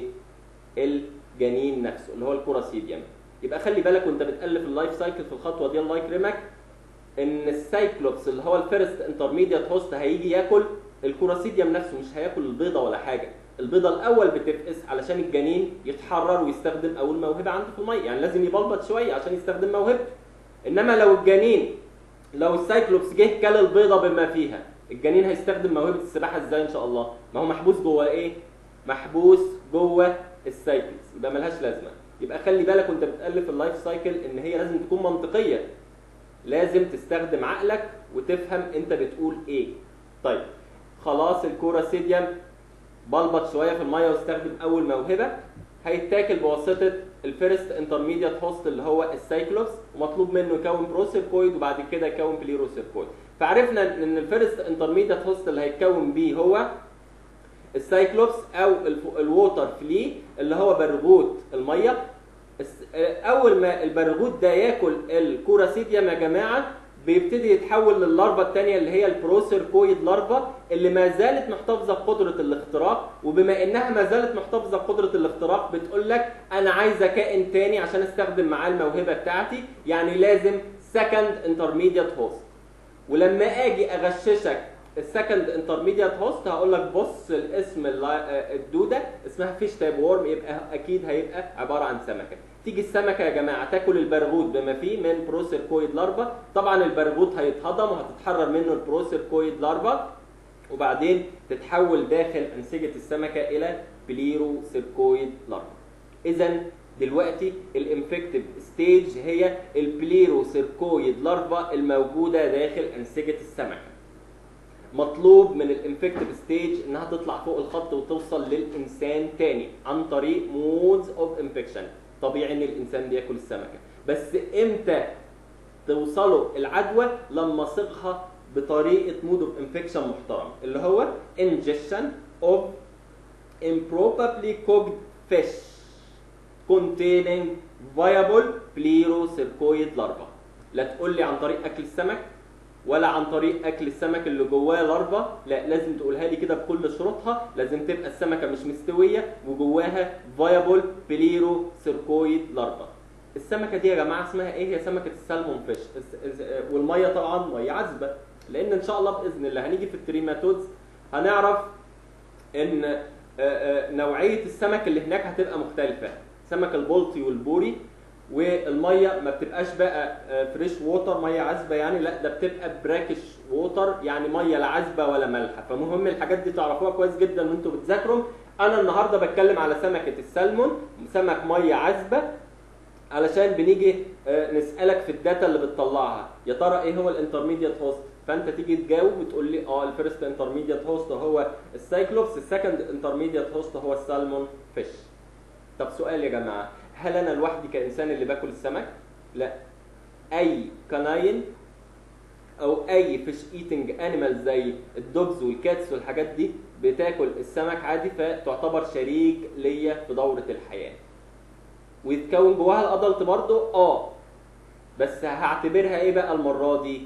الجنين نفسه اللي هو الكوراسيديوم يبقى خلي بالك وانت بتالف اللايف سايكل في الخطوه دي الله يكرمك ان السايكلوبس اللي هو الفيرست انترميديت هوست هيجي ياكل الكوراسيديوم نفسه مش هياكل البيضه ولا حاجه البيضه الاول بتفقس علشان الجنين يتحرر ويستخدم اول موهبه عنده في الميه يعني لازم يبلبط شويه عشان يستخدم موهبته انما لو الجنين لو السايكلوبس جه كل البيضه بما فيها الجنين هيستخدم موهبه السباحه ازاي ان شاء الله ما هو محبوس جوه ايه محبوس جوه السايكلز يبقى ملهاش لازمه يبقى خلي بالك وانت بتالف اللايف سايكل ان هي لازم تكون منطقيه لازم تستخدم عقلك وتفهم انت بتقول ايه طيب خلاص الكوراسيديوم بلبط شويه في الميه واستخدم اول موهبه هيتاكل بواسطه الفيرست انترميديت هوست اللي هو السايكلوبس ومطلوب منه يكون بروسيركويد وبعد كده يكون بليروسيركويد فعرفنا ان الفيرست انترميديت هوست اللي هيتكون بيه هو السايكلوبس او الف- الووتر فلي اللي هو برغوت الميه الس- اول ما البرغوت ده ياكل الكوراسيديوم يا جماعه بيبتدي يتحول لللارفا الثانيه اللي هي البروسيركويد لارفا اللي ما زالت محتفظه بقدره الاختراق وبما انها ما زالت محتفظه بقدره الاختراق بتقول لك انا عايزه كائن تاني عشان استخدم معاه الموهبه بتاعتي يعني لازم سكند انترميديت هوست ولما اجي اغششك السكند انترميديت هوست هقول لك بص الاسم اللا- الدوده اسمها فيش تايب وورم يبقى اكيد هيبقى عباره عن سمكه تيجي السمكه يا جماعه تاكل البرغوث بما فيه من بروسيركويد لارفا طبعا البرغوث هيتهضم وهتتحرر منه البروسيركويد لارفا وبعدين تتحول داخل انسجه السمكه الى بليروسيركويد لارفا اذا دلوقتي الانفكتيف ستيج هي البليروسيركويد لارفا الموجوده داخل انسجه السمكه مطلوب من الانفكتيف ستيج انها تطلع فوق الخط وتوصل للانسان تاني عن طريق مودز اوف انفكشن طبيعي ان الانسان بياكل السمكه بس امتى توصله العدوى لما صيغها بطريقه مود اوف انفكشن محترم اللي هو ingestion of improperly cooked fish containing viable plerocercoid larva لا تقول لي عن طريق اكل السمك ولا عن طريق اكل السمك اللي جواه لارفا لا لازم تقولها لي كده بكل شروطها لازم تبقى السمكه مش مستويه وجواها فايبل بليرو سيركويد لارفا السمكه دي يا جماعه اسمها ايه هي سمكه السلمون فيش الس- الس- والميه طبعا ميه عذبه لان ان شاء الله باذن الله هنيجي في التريماتودز هنعرف ان آه، آه، نوعيه السمك اللي هناك هتبقى مختلفه سمك البلطي والبوري والميه ما بتبقاش بقى فريش ووتر ميه عذبه يعني لا ده بتبقى براكش ووتر يعني ميه لا عذبه ولا مالحه فمهم الحاجات دي تعرفوها كويس جدا وانتوا بتذاكروا انا النهارده بتكلم على سمكه السلمون سمك ميه عذبه علشان بنيجي آه، نسالك في الداتا اللي بتطلعها يا ترى ايه هو الانترميديت هوست فانت تيجي تجاوب وتقول لي اه الفيرست انترميديت هوست هو السايكلوبس السكند انترميديت هوست هو السالمون فيش طب سؤال يا جماعه هل انا لوحدي كانسان اللي باكل السمك لا اي كناين او اي فيش ايتنج انيمال زي الدوجز والكاتس والحاجات دي بتاكل السمك عادي فتعتبر شريك ليا في دوره الحياه ويتكون جواها الادلت برضو اه بس هعتبرها ايه بقى المره دي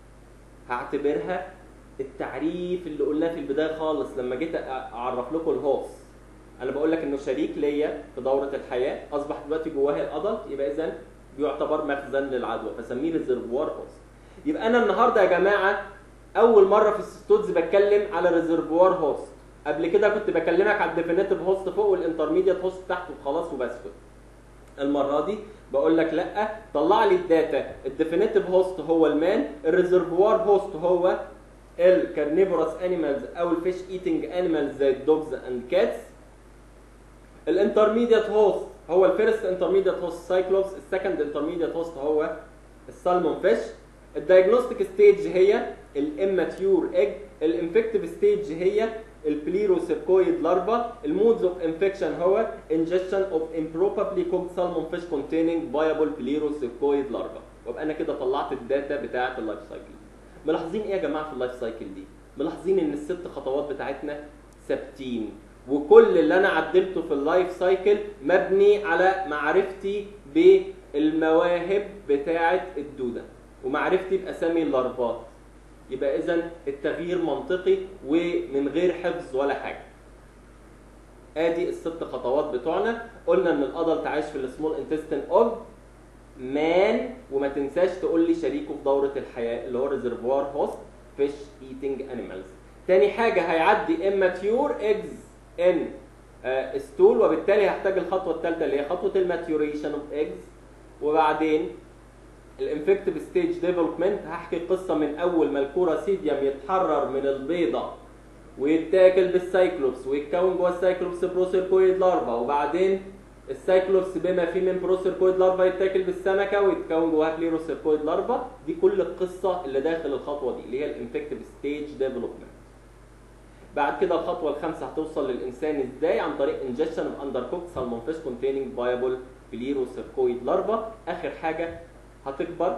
هعتبرها التعريف اللي قلناه في البدايه خالص لما جيت اعرف لكم الهوس انا بقول لك انه شريك ليا في دوره الحياه اصبح دلوقتي جواها الادلت يبقى اذا بيعتبر مخزن للعدوى فسميه ريزرفوار هوس يبقى انا النهارده يا جماعه اول مره في الستودز بتكلم على ريزرفوار هوست قبل كده كنت بكلمك على الديفينيتيف هوست فوق والانترميديت هوست تحت وخلاص وبسكت المره دي بقول لك لا طلع لي الداتا الديفينيتيف هوست هو المان الريزرفوار هوست هو الكارنيفورس انيمالز او الفيش ايتنج انيمالز زي الدوجز اند كاتس الانترميديت هوست هو الفيرست انترميديت هوست سايكلوبس السكند انترميديت هوست هو السالمون فيش الدايجنوستيك ستيج هي الاماتيور ايج الانفكتيف ستيج هي البليروسيركويد لارفا المودز اوف انفكشن هو ingestion of improperly cooked salmon fish containing viable pleurocercoid larva وابقى انا كده طلعت الداتا بتاعه اللايف سايكل ملاحظين ايه يا جماعه في اللايف سايكل دي ملاحظين ان الست خطوات بتاعتنا ثابتين وكل اللي انا عدلته في اللايف سايكل مبني على معرفتي بالمواهب بتاعه الدوده ومعرفتي باسامي اللارفات يبقى اذا التغيير منطقي ومن غير حفظ ولا حاجه ادي الست خطوات بتوعنا قلنا ان الادلت عايش في السمول انتستين اوف مان وما تنساش تقول لي شريكه في دوره الحياه اللي هو ريزرفوار هوست فيش ايتنج انيمالز تاني حاجه هيعدي اماتيور ايجز ان ستول وبالتالي هحتاج الخطوه الثالثه اللي هي خطوه الماتيوريشن اوف ايجز وبعدين الانفكتيف ستيج ديفلوبمنت هحكي قصه من اول ما الكوراسيديوم يتحرر من البيضه ويتاكل بالسايكلوبس ويتكون جوه السايكلوبس بروسيركويد لارفا وبعدين السايكلوبس بما فيه من بروسيركويد لارفا يتاكل بالسمكه ويتكون جواها بليروسيركويد لارفا دي كل القصه اللي داخل الخطوه دي اللي هي الانفكتيف ستيج ديفلوبمنت بعد كده الخطوه الخامسه هتوصل للانسان ازاي عن طريق انجكشن اوف اندر كوكت سالمون فيش كونتيننج فايبل بليروسيركويد لارفا اخر حاجه هتكبر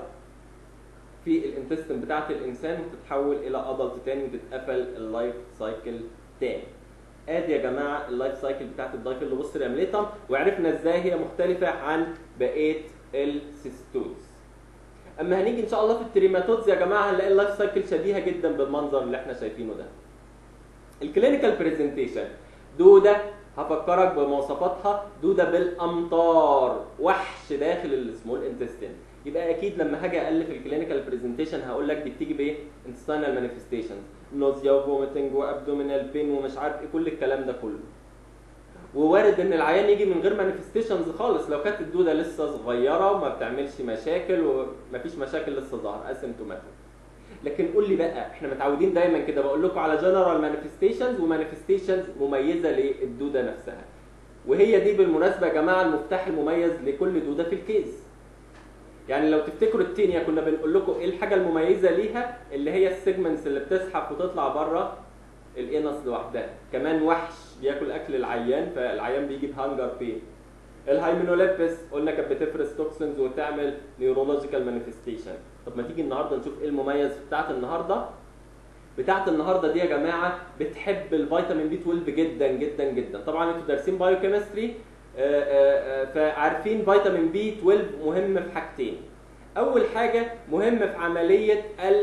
في الانتستين بتاعت الانسان وتتحول الى ادلت تاني وتتقفل اللايف سايكل تاني ادي يا جماعه اللايف سايكل بتاعت الدايفيلوبوستريم ليتم وعرفنا ازاي هي مختلفه عن بقيه السيستودز اما هنيجي ان شاء الله في التريماتودز يا جماعه هنلاقي اللايف سايكل شبيهه جدا بالمنظر اللي احنا شايفينه ده الكلينيكال برزنتيشن دوده هفكرك بمواصفاتها دوده بالامطار وحش داخل السمول انتستين يبقى اكيد لما هاجي الف الكلينيكال برزنتيشن هقول لك دي بتيجي بايه انتستينال مانيفستيشنز نوزيا وفوميتنج وابدومينال بين ومش عارف ايه كل الكلام ده كله ووارد ان العيان يجي من غير مانيفستيشنز خالص لو كانت الدوده لسه صغيره وما بتعملش مشاكل ومفيش مشاكل لسه ظاهره اسيمتوماتيك لكن قول لي بقى احنا متعودين دايما كده بقول لكم على جنرال مانيفستيشنز ومانيفستيشنز مميزه للدوده نفسها وهي دي بالمناسبه يا جماعه المفتاح المميز لكل دوده في الكيس يعني لو تفتكروا التينيا كنا بنقول لكم ايه الحاجه المميزه ليها اللي هي السيجمنتس اللي بتزحف وتطلع بره الانس لوحدها كمان وحش بياكل اكل العيان فالعيان بيجي بهانجر بين الهايمينوليبس قلنا كانت بتفرز توكسينز وتعمل نيورولوجيكال مانيفستيشن طب ما تيجي النهارده نشوف ايه المميز بتاعت النهارده بتاعت النهارده دي يا جماعه بتحب الفيتامين بي 12 جدا جدا جدا طبعا انتوا دارسين بايو كيمستري فعارفين فيتامين بي 12 مهم في حاجتين اول حاجه مهم في عمليه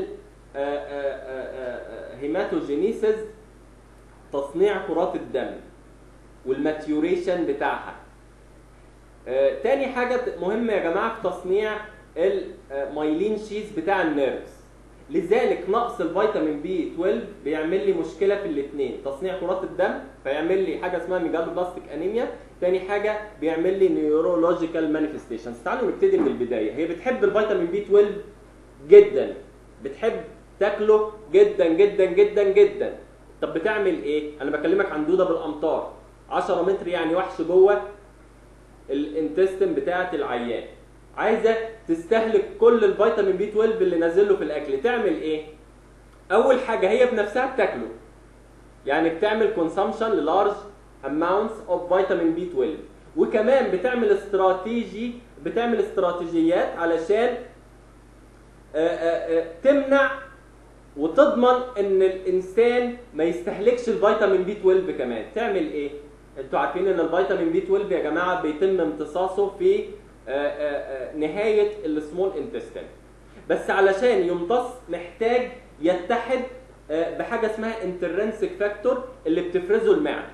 الهيماتوجينيسيس تصنيع كرات الدم والماتيوريشن بتاعها تاني حاجه مهمه يا جماعه في تصنيع المايلين شيز بتاع النيرفز لذلك نقص الفيتامين بي 12 بيعمل لي مشكله في الاثنين تصنيع كرات الدم فيعمل لي حاجه اسمها ميجالوبلاستيك انيميا تاني حاجه بيعمل لي نيورولوجيكال مانيفستيشنز تعالوا نبتدي من البدايه هي بتحب الفيتامين بي 12 جدا بتحب تاكله جدا جدا جدا جدا طب بتعمل ايه انا بكلمك عن دوده بالامتار 10 متر يعني وحش جوه الانتستين بتاعه العيان عايزه تستهلك كل الفيتامين بي 12 اللي نازل له في الاكل تعمل ايه اول حاجه هي بنفسها بتاكله يعني بتعمل كونسامشن للارج اماونتس اوف فيتامين بي 12 وكمان بتعمل استراتيجي بتعمل استراتيجيات علشان آه، آه، آه، تمنع وتضمن ان الانسان ما يستهلكش الفيتامين بي 12 كمان تعمل ايه انتوا عارفين ان الفيتامين بي 12 يا جماعه بيتم امتصاصه في آه، آه، آه، نهايه السمول انتستين بس علشان يمتص محتاج يتحد آه، بحاجه اسمها انترنسك فاكتور اللي بتفرزه المعده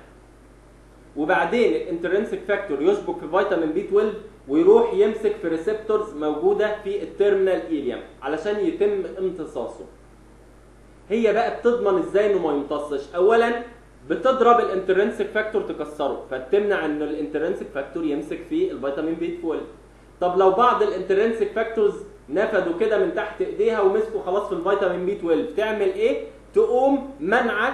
وبعدين الانترنسك فاكتور يشبك في فيتامين بي 12 ويروح يمسك في ريسبتورز موجوده في التيرمينال ايليوم علشان يتم امتصاصه هي بقى بتضمن ازاي انه ما يمتصش اولا بتضرب الانترنسك فاكتور تكسره فتمنع ان الانترنسك فاكتور يمسك في الفيتامين بي 12 طب لو بعض الانترنسك فاكتورز نفدوا كده من تحت ايديها ومسكوا خلاص في الفيتامين بي 12 تعمل ايه تقوم منعه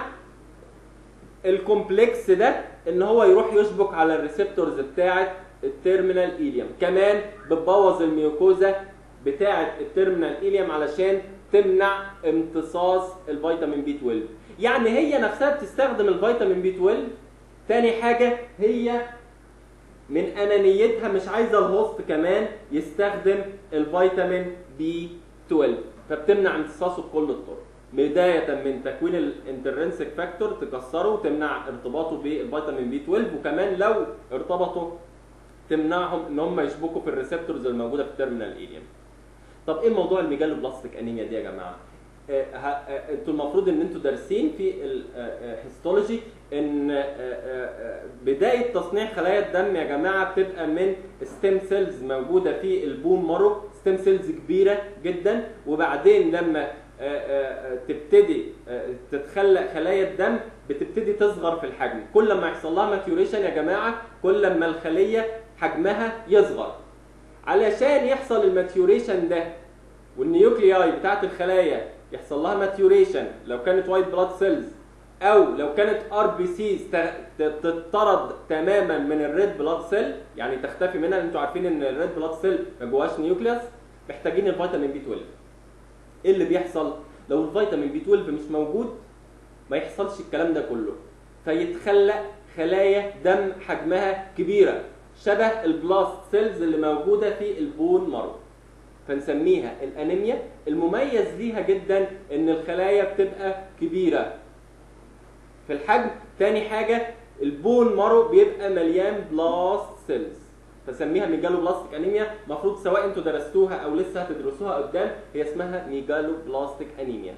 الكومبلكس ده ان هو يروح يشبك على الريسبتورز بتاعه التيرمينال ايليوم كمان بتبوظ الميوكوزا بتاعه التيرمينال ايليوم علشان تمنع امتصاص الفيتامين بي 12 يعني هي نفسها بتستخدم الفيتامين بي 12 تاني حاجه هي من انانيتها مش عايزه الهوست كمان يستخدم الفيتامين بي 12 فبتمنع امتصاصه بكل الطرق بدايه من تكوين الانترنسك فاكتور تكسره وتمنع ارتباطه بالفيتامين بي 12 وكمان لو ارتبطوا تمنعهم ان هم يشبكوا في الريسبتورز الموجوده في التيرمينال ايليوم طب ايه موضوع الميجالو بلاستيك انيميا دي يا جماعه آه، ه- آه، انتوا المفروض ان انتوا دارسين في الهيستولوجي ان آه، آه، آه، بدايه تصنيع خلايا الدم يا جماعه بتبقى من ستيم سيلز موجوده في البون مارو ستيم سيلز كبيره جدا وبعدين لما آه، آه، آه، تبتدي آه، تتخلق خلايا الدم بتبتدي تصغر في الحجم كل ما يحصل لها ماتيوريشن يا جماعه كل ما الخليه حجمها يصغر علشان يحصل الماتيوريشن ده والنيوكلياي بتاعت الخلايا يحصل لها ماتيوريشن لو كانت وايت بلاد سيلز او لو كانت ار بي سيز تطرد تماما من الريد بلاد سيل يعني تختفي منها انتوا عارفين ان الريد بلاد سيل ما جواش نيوكليوس محتاجين الفيتامين بي 12 ايه اللي بيحصل لو الفيتامين بي 12 مش موجود ما يحصلش الكلام ده كله فيتخلق خلايا دم حجمها كبيره شبه البلاست سيلز اللي موجوده في البون مارو فنسميها الانيميا المميز ليها جدا ان الخلايا بتبقى كبيره في الحجم تاني حاجه البون مارو بيبقى مليان بلاست سيلز فسميها ميجالو بلاستيك انيميا المفروض سواء انتوا درستوها او لسه هتدرسوها قدام هي اسمها ميجالو بلاستيك انيميا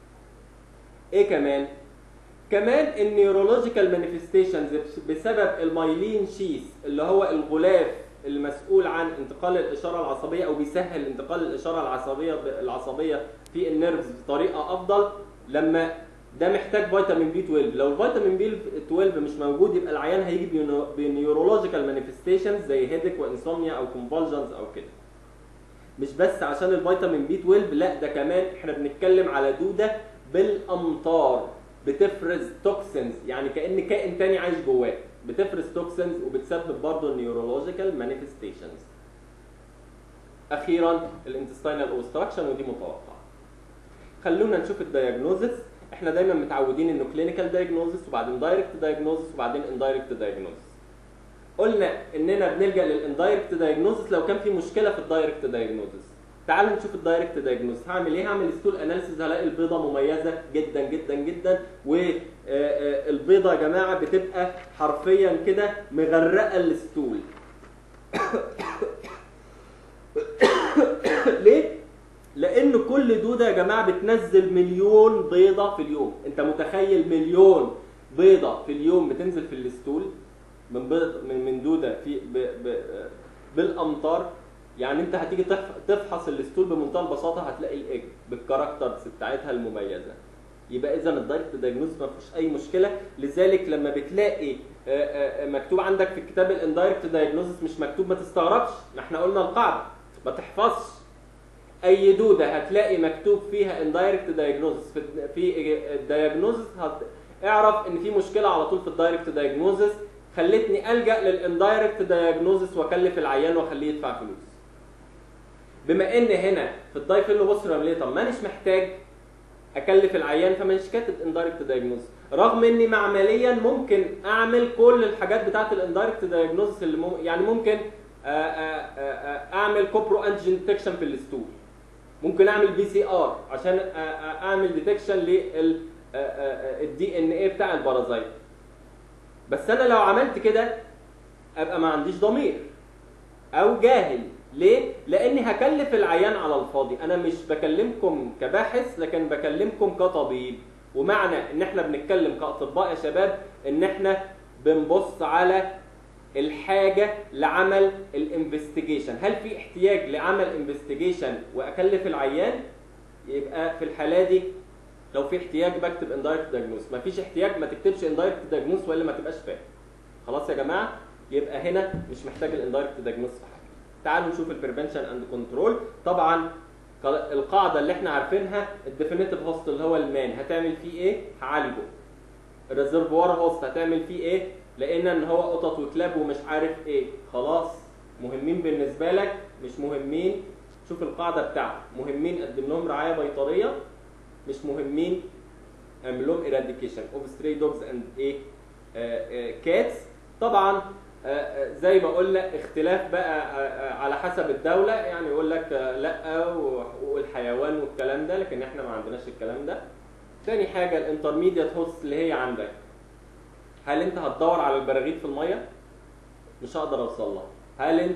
ايه كمان كمان النيورولوجيكال مانيفستيشنز بسبب المايلين شيس اللي هو الغلاف المسؤول عن انتقال الاشاره العصبيه او بيسهل انتقال الاشاره العصبيه العصبيه في النيرفز بطريقه افضل لما ده محتاج فيتامين بي 12 لو الفيتامين بي 12 مش موجود يبقى العيان هيجي بنيو- بنيورولوجيكال مانيفستيشنز زي هيدك وانسومنيا او كونفولجنز او كده مش بس عشان الفيتامين بي 12 لا ده كمان احنا بنتكلم على دوده بالامطار بتفرز توكسينز يعني كان كائن تاني عايش جواه بتفرز توكسينز وبتسبب برضه النيورولوجيكال مانيفستيشنز اخيرا الانتستينال اوبستراكشن ودي متوقعه خلونا نشوف الدايجنوزس احنا دايما متعودين انه كلينيكال دايجنوزس وبعدين دايركت دايجنوزس وبعدين اندايركت دايجنوزس قلنا اننا بنلجا للاندايركت دايجنوزس لو كان في مشكله في الدايركت دايجنوزس تعال نشوف الدايركت دايجنوزس هعمل ايه هعمل ستول اناليسيز هلاقي البيضه مميزه جدا جدا جدا والبيضه يا جماعه بتبقى حرفيا كده مغرقه الستول ليه لان كل دوده يا جماعه بتنزل مليون بيضه في اليوم انت متخيل مليون بيضه في اليوم بتنزل في الستول من بيض من من دوده في ب ب بالامطار يعني انت هتيجي تف- تفحص الستول بمنتهى البساطه هتلاقي الايج بالكاركترز بتاعتها المميزه يبقى اذا الدايركت دايجنوز ما فيش اي مشكله لذلك لما بتلاقي آه، آه، مكتوب عندك في الكتاب الاندايركت دايجنوزس مش مكتوب ما تستغربش ما احنا قلنا القاعده ما تحفظش اي دوده هتلاقي مكتوب فيها اندايركت دايجنوزس في في الدايجنوزس هت... اعرف ان في مشكله على طول في الدايركت دايجنوزس خلتني الجا للاندايركت دايجنوزس واكلف العيان واخليه يدفع فلوس بما ان هنا في الدايفيلوبوسترام ليه طب ما مش محتاج اكلف العيان فمش كاتب اندايركت دايجنوزس رغم اني معمليا ممكن اعمل كل الحاجات بتاعت الاندايركت دايجنوزس اللي مم... يعني ممكن آآ آآ اعمل كوبرو انجين ديتكشن في الستول ممكن اعمل بي سي ار عشان اعمل ديتكشن لل الدي ان ايه بتاع البارازايت بس انا لو عملت كده ابقى ما عنديش ضمير او جاهل ليه لاني هكلف العيان على الفاضي انا مش بكلمكم كباحث لكن بكلمكم كطبيب ومعنى ان احنا بنتكلم كاطباء يا شباب ان احنا بنبص على الحاجه لعمل الانفستيجيشن هل في احتياج لعمل انفستيجيشن واكلف العيان يبقى في الحاله دي لو في احتياج بكتب اندايركت دايجنوز مفيش احتياج ما تكتبش اندايركت دايجنوز والا ما تبقاش فاهم خلاص يا جماعه يبقى هنا مش محتاج الاندايركت دايجنوز في حاجه تعالوا نشوف البريفنشن اند كنترول طبعا القاعده اللي احنا عارفينها الديفينيتيف هوست اللي هو المان هتعمل فيه ايه هعالجه الريزرفوار هوست هتعمل فيه ايه لقينا ان هو قطط وكلاب ومش عارف ايه خلاص مهمين بالنسبه لك مش مهمين شوف القاعده بتاعته مهمين قدم لهم رعايه بيطريه مش مهمين اعمل لهم ايراديكيشن اوف ستري دوجز اند ايه كاتس طبعا زي ما قلنا اختلاف بقى على حسب الدولة يعني يقول لك لا وحقوق الحيوان والكلام ده لكن احنا ما عندناش الكلام ده. تاني حاجة الانترميديت هوست اللي هي عندك. هل انت هتدور على البراغيث في المية؟ مش هقدر اوصل لها. هل انت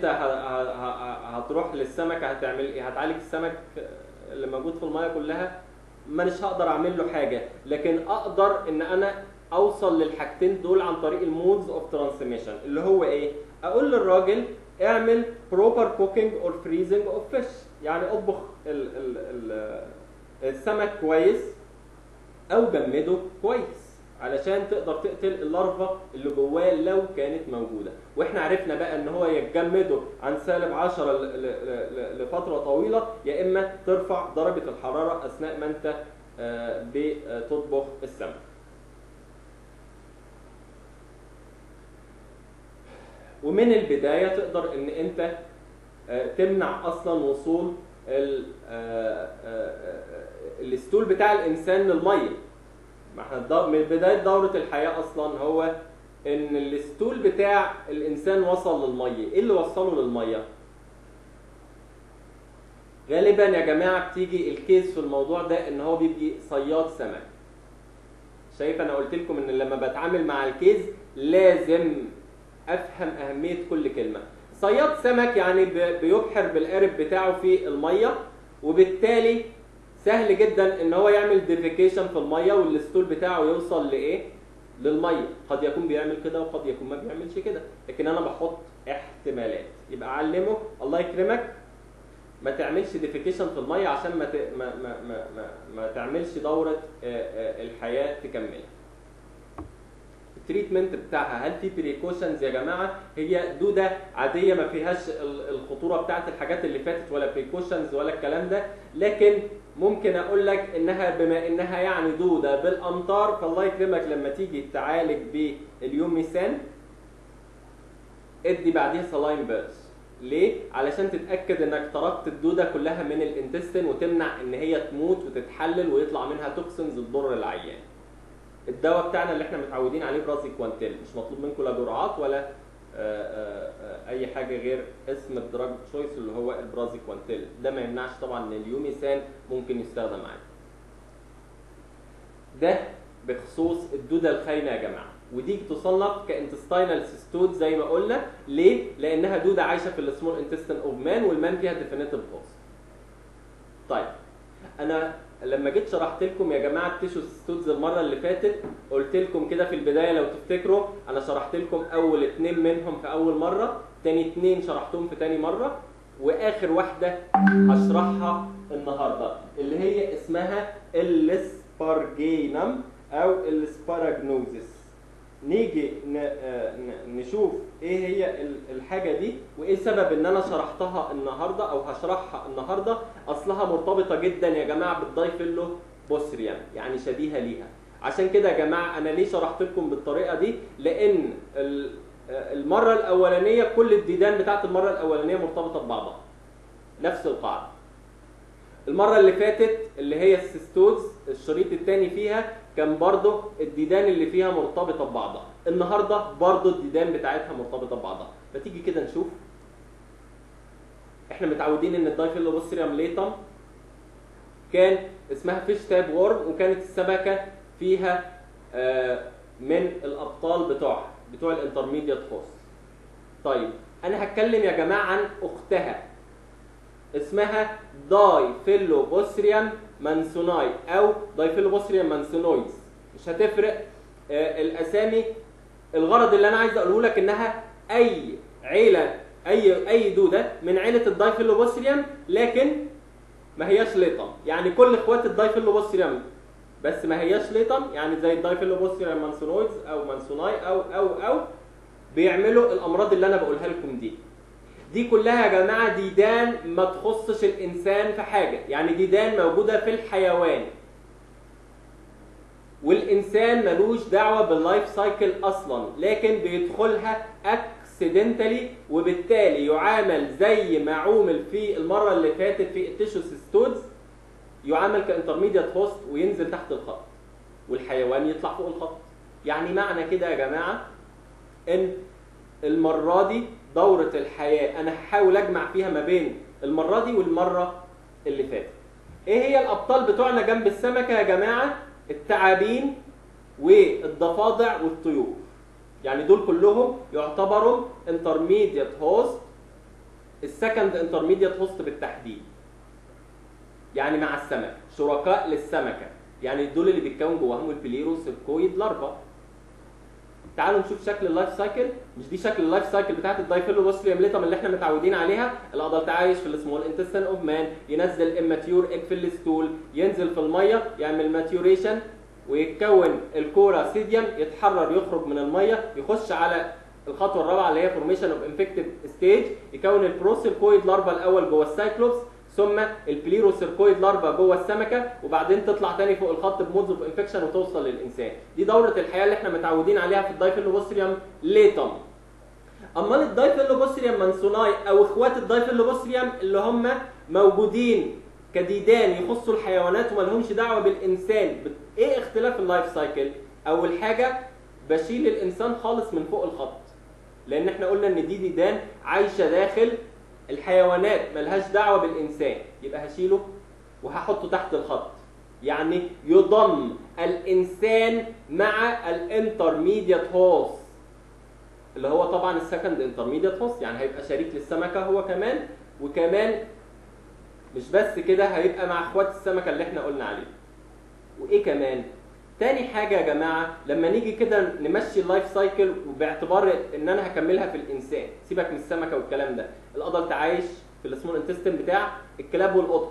هتروح للسمكة هتعمل ايه؟ هتعالج السمك اللي موجود في المية كلها؟ مش هقدر اعمل له حاجة، لكن اقدر ان انا اوصل للحاجتين دول عن طريق المودز اوف ترانسميشن اللي هو ايه اقول للراجل اعمل بروبر كوكينج اور فريزنج اوف فيش يعني اطبخ ال ال ال السمك كويس او جمده كويس علشان تقدر تقتل اللارفا اللي جواه لو كانت موجوده واحنا عرفنا بقى ان هو يتجمده عن سالب 10 لفتره طويله يا اما ترفع درجه الحراره اثناء ما انت بتطبخ السمك ومن البداية تقدر ان انت تمنع اصلا وصول الستول بتاع الانسان للمية ما احنا من بداية دورة الحياة اصلا هو ان الستول بتاع الانسان وصل للمية ايه اللي وصله للمية غالبا يا جماعة بتيجي الكيس في الموضوع ده ان هو بيجي صياد سمك شايف انا قلت لكم ان لما بتعامل مع الكيس لازم افهم اهميه كل كلمه صياد سمك يعني بيبحر بالقارب بتاعه في الميه وبالتالي سهل جدا ان هو يعمل ديفيكيشن في الميه والستول بتاعه يوصل لايه للميه قد يكون بيعمل كده وقد يكون ما بيعملش كده لكن انا بحط احتمالات يبقى علمه الله يكرمك ما تعملش ديفيكيشن في الميه عشان ما ت... ما ما ما, ما, ما تعملش دوره الحياه تكملها التريتمنت بتاعها هل في بريكوشنز يا جماعه هي دوده عاديه ما فيهاش الخطوره بتاعت الحاجات اللي فاتت ولا بريكوشنز ولا الكلام ده لكن ممكن اقول لك انها بما انها يعني دوده بالامطار فالله يكرمك لما تيجي تعالج باليوميسان ادي بعديها سلاين بيرس ليه؟ علشان تتاكد انك تركت الدوده كلها من الانتستين وتمنع ان هي تموت وتتحلل ويطلع منها توكسنز تضر العيان. الدواء بتاعنا اللي احنا متعودين عليه برازي كوانتيل مش مطلوب منكم لا جرعات ولا آآ آآ اي حاجه غير اسم الدراج تشويس اللي هو البرازي كوانتيل ده ما يمنعش طبعا ان اليوميسان ممكن يستخدم عادي ده بخصوص الدوده الخاينه يا جماعه ودي تصنف كانتستينال سيستود زي ما قلنا ليه لانها دوده عايشه في السمول انتستين اوف مان والمان فيها ديفينيتيف هوست طيب انا لما جيت شرحت لكم يا جماعه التيشو ستودز المره اللي فاتت قلت لكم كده في البدايه لو تفتكروا انا شرحت لكم اول اتنين منهم في اول مره تاني اتنين شرحتهم في تاني مره واخر واحده هشرحها النهارده اللي هي اسمها السبارجينم او السباراجنوزس نيجي ن- آه، ن- نشوف ايه هي ال- الحاجه دي وايه سبب ان انا شرحتها النهارده او هشرحها النهارده اصلها مرتبطه جدا يا جماعه بالدايفيلو بوسريان يعني شبيهه ليها عشان كده يا جماعه انا ليه شرحت لكم بالطريقه دي لان ال- آه، المره الاولانيه كل الديدان بتاعت المره الاولانيه مرتبطه ببعضها نفس القاعده المرة اللي فاتت اللي هي السيستوز الشريط الثاني فيها كان برضه الديدان اللي فيها مرتبطة ببعضها النهاردة برضه الديدان بتاعتها مرتبطة ببعضها فتيجي كده نشوف احنا متعودين ان الدايفيلوبوستريم ليتم كان اسمها فيش تاب وورم وكانت السمكة فيها آه، من الابطال بتوعها بتوع الانترميديت هوست طيب انا هتكلم يا جماعة عن اختها اسمها دايفيلوبوسريم مانسوناي او دايفيلوبوسريم مانسونويدز مش هتفرق آه، الاسامي الغرض اللي انا عايز اقوله لك انها اي عيله اي اي دوده من عيله الدايفيلوبوسريم لكن ما هياش ليطم يعني كل اخوات الدايفيلوبوسريم بس ما هياش ليطم يعني زي الدايفيلوبوسريم مانسونويدز او مانسوناي او او او بيعملوا الامراض اللي انا بقولها لكم دي دي كلها يا جماعه ديدان ما تخصش الانسان في حاجه يعني ديدان موجوده في الحيوان والانسان ملوش دعوه باللايف سايكل اصلا لكن بيدخلها اكسيدنتالي وبالتالي يعامل زي ما عومل في المره اللي فاتت في التيشوسيستودز يعامل كانترميديت هوست وينزل تحت الخط والحيوان يطلع فوق الخط يعني معنى كده يا جماعه ان المره دي دوره الحياه انا هحاول اجمع فيها ما بين المره دي والمره اللي فاتت ايه هي الابطال بتوعنا جنب السمكه يا جماعه التعابين والضفادع والطيور يعني دول كلهم يعتبروا انترميديت هوست السكند انترميديت هوست بالتحديد يعني مع السمك شركاء للسمكه يعني دول اللي بيتكون جواهم البليروسيركويد لارفا تعالوا نشوف شكل اللايف سايكل مش دي شكل اللايف سايكل بتاعت الدايفيلوبوستريم ليتم اللي احنا متعودين عليها الادلت عايش في السمول انتستين اوف مان ينزل اماتيور ايج في الستول ينزل في الميه يعمل ماتيوريشن ويتكون الكورا سيديوم يتحرر يخرج من الميه يخش على الخطوه الرابعه اللي هي فورميشن اوف انفكتيف ستيج يكون البروسيركويد لارفا الاول جوه السايكلوبس ثم البليروسيركويد لارفا جوه السمكه وبعدين تطلع تاني فوق الخط بمودز اوف انفكشن وتوصل للانسان دي دوره الحياه اللي احنا متعودين عليها في الدايفيلوبوستريم ليتم امال الدايفيلوبوستريم مانسوناي او اخوات الدايفيلوبوستريم اللي هم موجودين كديدان يخصوا الحيوانات وما لهمش دعوه بالانسان بت- ايه اختلاف اللايف سايكل اول حاجه بشيل الانسان خالص من فوق الخط لان احنا قلنا ان دي ديدان عايشه داخل الحيوانات ملهاش دعوه بالانسان يبقى هشيله وهحطه تحت الخط يعني يضم الانسان مع الانترميديت هوست اللي هو طبعا السكند انترميديت هوست يعني هيبقى شريك للسمكه هو كمان وكمان مش بس كده هيبقى مع اخوات السمكه اللي احنا قلنا عليه وايه كمان تاني حاجة يا جماعة لما نيجي كده نمشي اللايف سايكل وباعتبار ان انا هكملها في الانسان سيبك من السمكة والكلام ده الادلت عايش في السمول انتستين بتاع الكلاب والقطط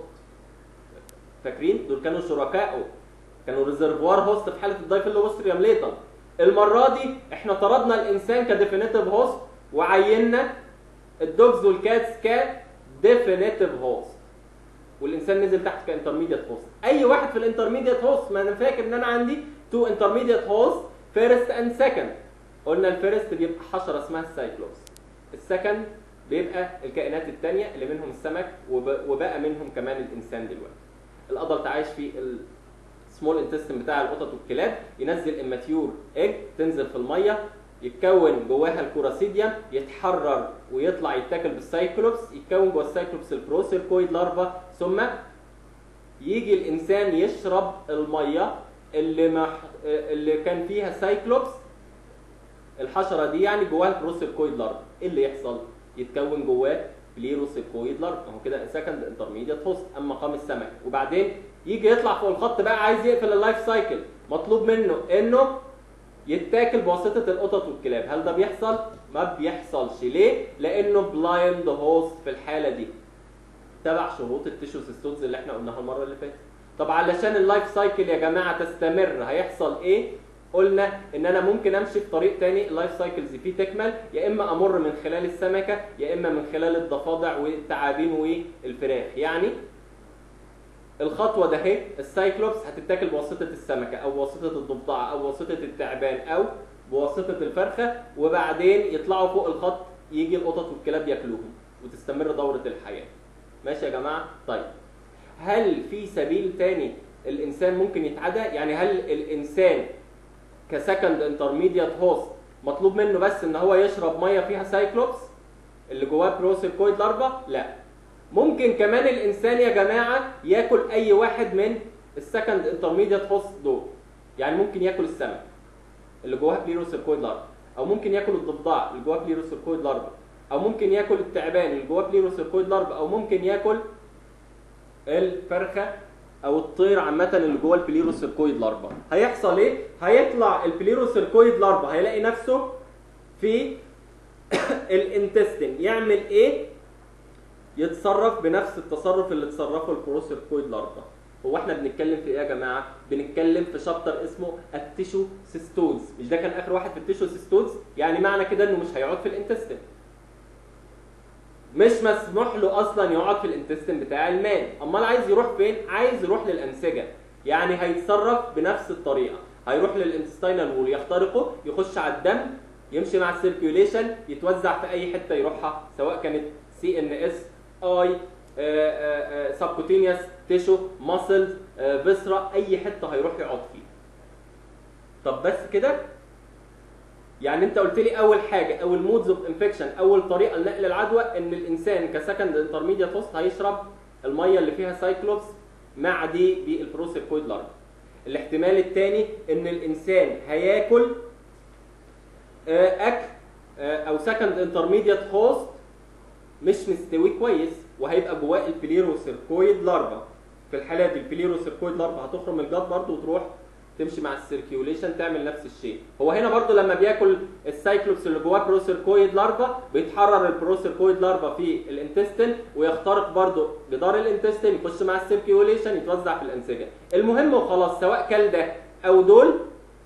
فاكرين دول كانوا شركائه كانوا ريزرفوار هوست في حالة الدايفيلوبوستريم ليتم المرة دي احنا طردنا الانسان كديفينيتيف هوست وعيننا الدوجز والكاتس كات ديفينيتيف هوست والانسان نزل تحت كانترميديت هوست اي واحد في الانترميديت هوست ما انا فاكر ان انا عندي تو انترميديت هوست فيرست اند سكند قلنا الفيرست بيبقى حشره اسمها السايكلوبس السكند بيبقى الكائنات الثانيه اللي منهم السمك وب- وبقى منهم كمان الانسان دلوقتي الادلت عايش في السمول انتستين بتاع القطط والكلاب ينزل اماتيور ايج تنزل في الميه يتكون جواها الكوراسيديوم يتحرر ويطلع يتاكل بالسايكلوبس يتكون جوه السايكلوبس البروسيركويد لارفا ثم يجي الانسان يشرب الميه اللي مح... اللي كان فيها سايكلوبس الحشره دي يعني جواها البروسيركويد لارفا ايه اللي يحصل يتكون جواه بليروسيركويد لارفا هو كده سكند انترميديت هوست اما مقام السمك وبعدين يجي يطلع فوق الخط بقى عايز يقفل اللايف سايكل مطلوب منه انه يتاكل بواسطه القطط والكلاب هل ده بيحصل ما بيحصلش ليه لانه بلايند هوست في الحاله دي تبع شروط التيشوسيستوز اللي احنا قلناها المره اللي فاتت طب علشان اللايف سايكل يا جماعه تستمر هيحصل ايه قلنا ان انا ممكن امشي في طريق تاني اللايف سايكلز فيه تكمل يا اما امر من خلال السمكه يا اما من خلال الضفادع والثعابين والفراخ يعني الخطوه ده اهي السايكلوبس هتتاكل بواسطه السمكه او بواسطه الضفدعه او بواسطه التعبان او بواسطه الفرخه وبعدين يطلعوا فوق الخط يجي القطط والكلاب ياكلوهم وتستمر دوره الحياه ماشي يا جماعه طيب هل في سبيل تاني الانسان ممكن يتعدى يعني هل الانسان كسكند انترميديت هوست مطلوب منه بس ان هو يشرب ميه فيها سايكلوبس اللي جواه بروسيركويد لارفا لا ممكن كمان الانسان يا جماعه ياكل اي واحد من السكند انترميديت هوست دول يعني ممكن ياكل السمك اللي جواه بليروسيركويد لارفا او ممكن ياكل الضفدع اللي جواه بليروسيركويد لارفا او ممكن ياكل التعبان اللي جواه بليروسيركويد لارفا او ممكن ياكل الفرخه او الطير عامه اللي جوه البليروسيركويد لارفا هيحصل ايه هيطلع البليروسيركويد لارفا هيلاقي نفسه في الانتستين يعمل ايه يتصرف بنفس التصرف اللي تصرفه البروسيركويد لارفا هو احنا بنتكلم في ايه يا جماعه بنتكلم في شابتر اسمه التيشو سيستوز مش ده كان اخر واحد في التيشو سيستوز يعني معنى كده انه مش هيقعد في الانتستين مش مسموح له اصلا يقعد في الانتستين بتاع المان امال عايز يروح فين عايز يروح للانسجه يعني هيتصرف بنفس الطريقه هيروح للانتستينال وول يخترقه يخش على الدم يمشي مع السيركيوليشن يتوزع في اي حته يروحها سواء كانت سي ان اس اي سبكوتينيوس تيشو ماسلز فيسرا اي حته هيروح يقعد فيها طب بس كده يعني انت قلت لي اول حاجه اول مودز اوف انفكشن اول طريقه لنقل العدوى ان الانسان كسكند انترميديت هوست هيشرب الميه اللي فيها سايكلوبس مع دي بالبروسيركويد لارفا الاحتمال الثاني ان الانسان هياكل اكل او سكند انترميديت هوست مش مستوي كويس وهيبقى جواه البليروسيركويد لارفا في الحاله دي البليروسيركويد لارفا هتخرم الجد برضه وتروح تمشي مع السيركيوليشن تعمل نفس الشيء هو هنا برضو لما بياكل السايكلوبس اللي جواه بروسيركويد لارفا بيتحرر البروسيركويد لارفا في الانتستين ويخترق برضو جدار الانتستين يخش مع السيركيوليشن يتوزع في الانسجه المهم وخلاص سواء كل ده او دول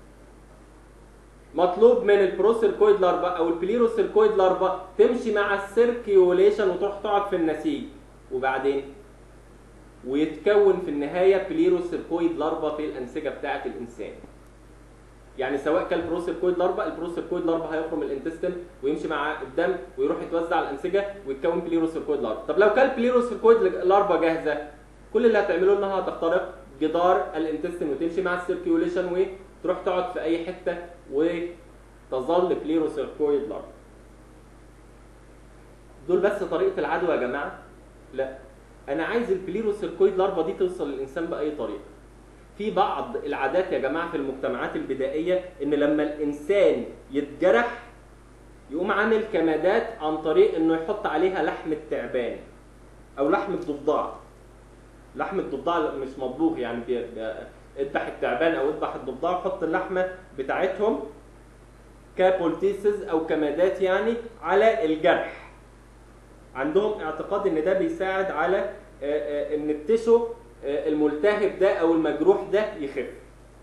مطلوب من البروسيركويد لارفا او البليروسيركويد لارفا تمشي مع السيركيوليشن وتروح تقعد في النسيج وبعدين ويتكون في النهايه بليروسيركويد لارفا في الانسجه بتاعه الانسان يعني سواء كان البروسيركويد لارفا البروسيركويد لارفا هيخرم الانتستين ويمشي مع الدم ويروح يتوزع على الانسجه ويتكون بليروسيركويد لارفا طب لو كان بليروسيركويد لارفا جاهزه كل اللي هتعمله انها هتخترق جدار الانتستين وتمشي مع السيركيوليشن وتروح تقعد في اي حته وتظل بليروسيركويد لارفا دول بس طريقه العدوى يا جماعه لا انا عايز البليروسيركويد لارفا دي توصل للانسان باي طريقه في بعض العادات يا جماعه في المجتمعات البدائيه ان لما الانسان يتجرح يقوم عامل كمادات عن طريق انه يحط عليها لحم التعبان او لحم الضفدع لحم الضفدع مش مطبوخ يعني بي... بي... اذبح التعبان او اذبح الضفدع وحط اللحمه بتاعتهم كبولتيسز او كمادات يعني على الجرح عندهم اعتقاد ان ده بيساعد على ان التشو الملتهب ده او المجروح ده يخف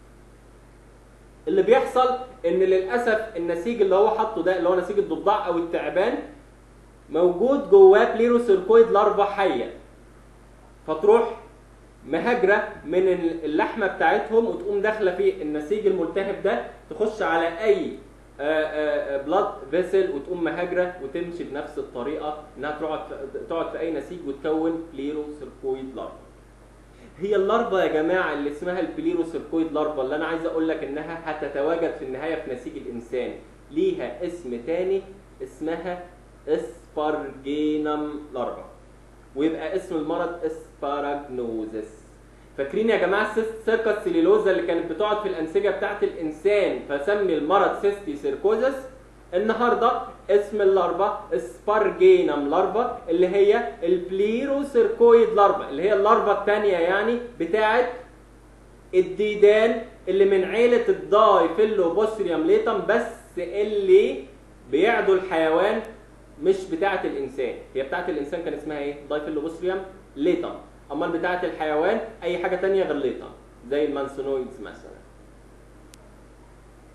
اللي بيحصل ان للاسف النسيج اللي هو حاطه ده اللي هو نسيج الضفدع او التعبان موجود جواه بليروسيركويد لارفا حيه فتروح مهاجره من اللحمه بتاعتهم وتقوم داخله في النسيج الملتهب ده تخش على اي بلاد فيسل وتقوم مهاجره وتمشي بنفس الطريقه انها تقعد تقعد في اي نسيج وتكون بليروسيركويد لارفا. هي اللارفا يا جماعه اللي اسمها البليروسيركويد لارفا اللي انا عايز اقول لك انها هتتواجد في النهايه في نسيج الانسان ليها اسم تاني اسمها اسبارجينم لارفا ويبقى اسم المرض اسباراجنوزس فاكرين يا جماعه السيركس سيليلوزا اللي كانت بتقعد في الانسجه بتاعه الانسان فسمي المرض سيستي سيركوزس النهارده اسم اللارفا سبارجينم لارفا اللي هي البليروسيركويد لارفا اللي هي اللارفا الثانيه يعني بتاعه الديدان اللي من عيله الدايفيلوبوستريوم ليتم بس اللي بيعدوا الحيوان مش بتاعه الانسان هي بتاعه الانسان كان اسمها ايه دايفيلوبوستريوم ليتم امال بتاعه الحيوان اي حاجه تانية غير ليتم زي المانسونويدز مثلا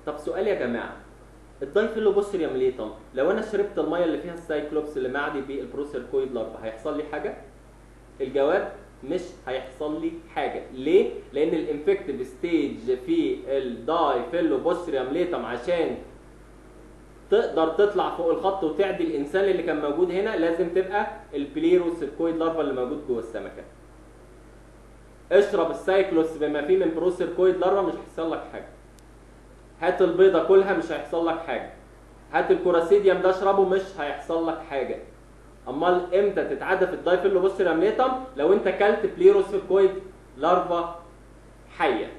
طب سؤال يا جماعه الدايفيلوبوستريوم ليتم لو انا شربت الميه اللي فيها السايكلوبس اللي معدي بالبروسيركويد لارفا هيحصل لي حاجه الجواب مش هيحصل لي حاجه ليه لان الانفكتيف ستيج في الدايفيلوبوستريوم ليتم عشان تقدر تطلع فوق الخط وتعدي الانسان اللي كان موجود هنا لازم تبقى البليروسيركويد لارفا اللي موجود جوه السمكه اشرب السايكلوس بما فيه من بروسيركويد لارفا مش هيحصل لك حاجه هات البيضه كلها مش هيحصل لك حاجه هات الكوراسيديوم ده اشربه مش هيحصل لك حاجه امال امتى تتعدى في الدايفيلوبوستريوم ليتم لو انت كلت بليروسيركويد لارفا حيه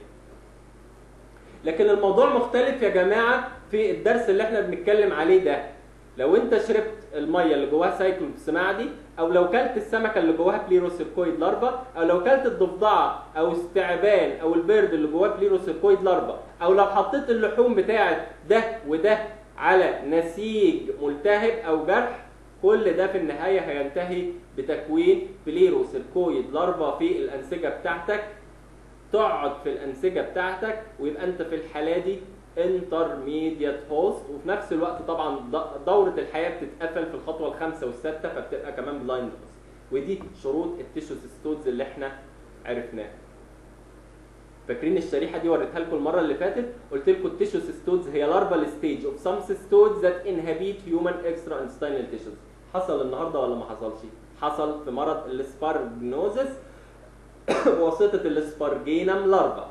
لكن الموضوع مختلف يا جماعه في الدرس اللي احنا بنتكلم عليه ده لو انت شربت الميه اللي جواها سايكلوبس معدي او لو كلت السمكه اللي جواها بليروسيركويد لارفا او لو كلت الضفدعه او الثعبان او البرد اللي جواه بليروسيركويد لارفا او لو حطيت اللحوم بتاعه ده وده على نسيج ملتهب او جرح كل ده في النهايه هينتهي بتكوين بليروسيركويد لارفا في الانسجه بتاعتك تقعد في الانسجه بتاعتك ويبقى انت في الحاله دي انترميديت هوست وفي نفس الوقت طبعا دوره الحياه بتتقفل في الخطوه الخامسه والسادسه فبتبقى كمان بلايند هوست ودي شروط التيشوسيستوز اللي احنا عرفناها فاكرين الشريحه دي وريتها لكم المره اللي فاتت قلت لكم التيشوسيستوز هي لارفال ستيج اوف سام سيستوز ذات انهبيت هيومن اكسترا انستينال تيشوز حصل النهارده ولا ما حصلش حصل في مرض السبارجنوزس بواسطه السبارجينم لارفا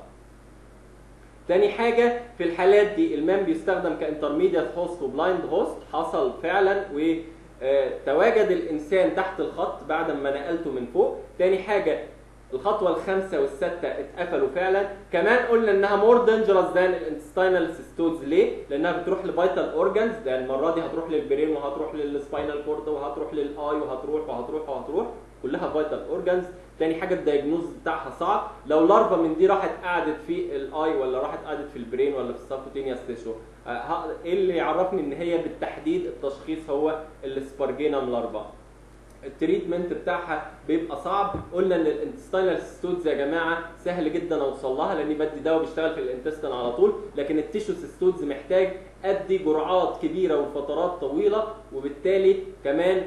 تاني حاجة في الحالات دي المام بيستخدم كانترميديت هوست وبلايند هوست حصل فعلا وتواجد الإنسان تحت الخط بعد ما نقلته من فوق تاني حاجة الخطوة الخامسة والستة اتقفلوا فعلا كمان قلنا انها مور دينجرس ذان الانتستينال سيستوز ليه؟ لانها بتروح لفيتال اورجانز ده المرة دي هتروح للبرين وهتروح للسباينال كورد وهتروح للاي وهتروح وهتروح وهتروح كلها فيتال اورجانز تاني حاجه الدايجنوز بتاعها صعب لو لارفا من دي راحت قعدت في الاي ولا راحت قعدت في البرين ولا في السابوتينيوس تيشو ايه اللي يعرفني ان هي بالتحديد التشخيص هو السبارجينم لارفا التريتمنت بتاعها بيبقى صعب قلنا ان الانتستينال سيستوز يا جماعه سهل جدا اوصل لها لاني بدي دواء بيشتغل في الانتستين على طول لكن التيشو سيستوز محتاج ادي جرعات كبيره وفترات طويله وبالتالي كمان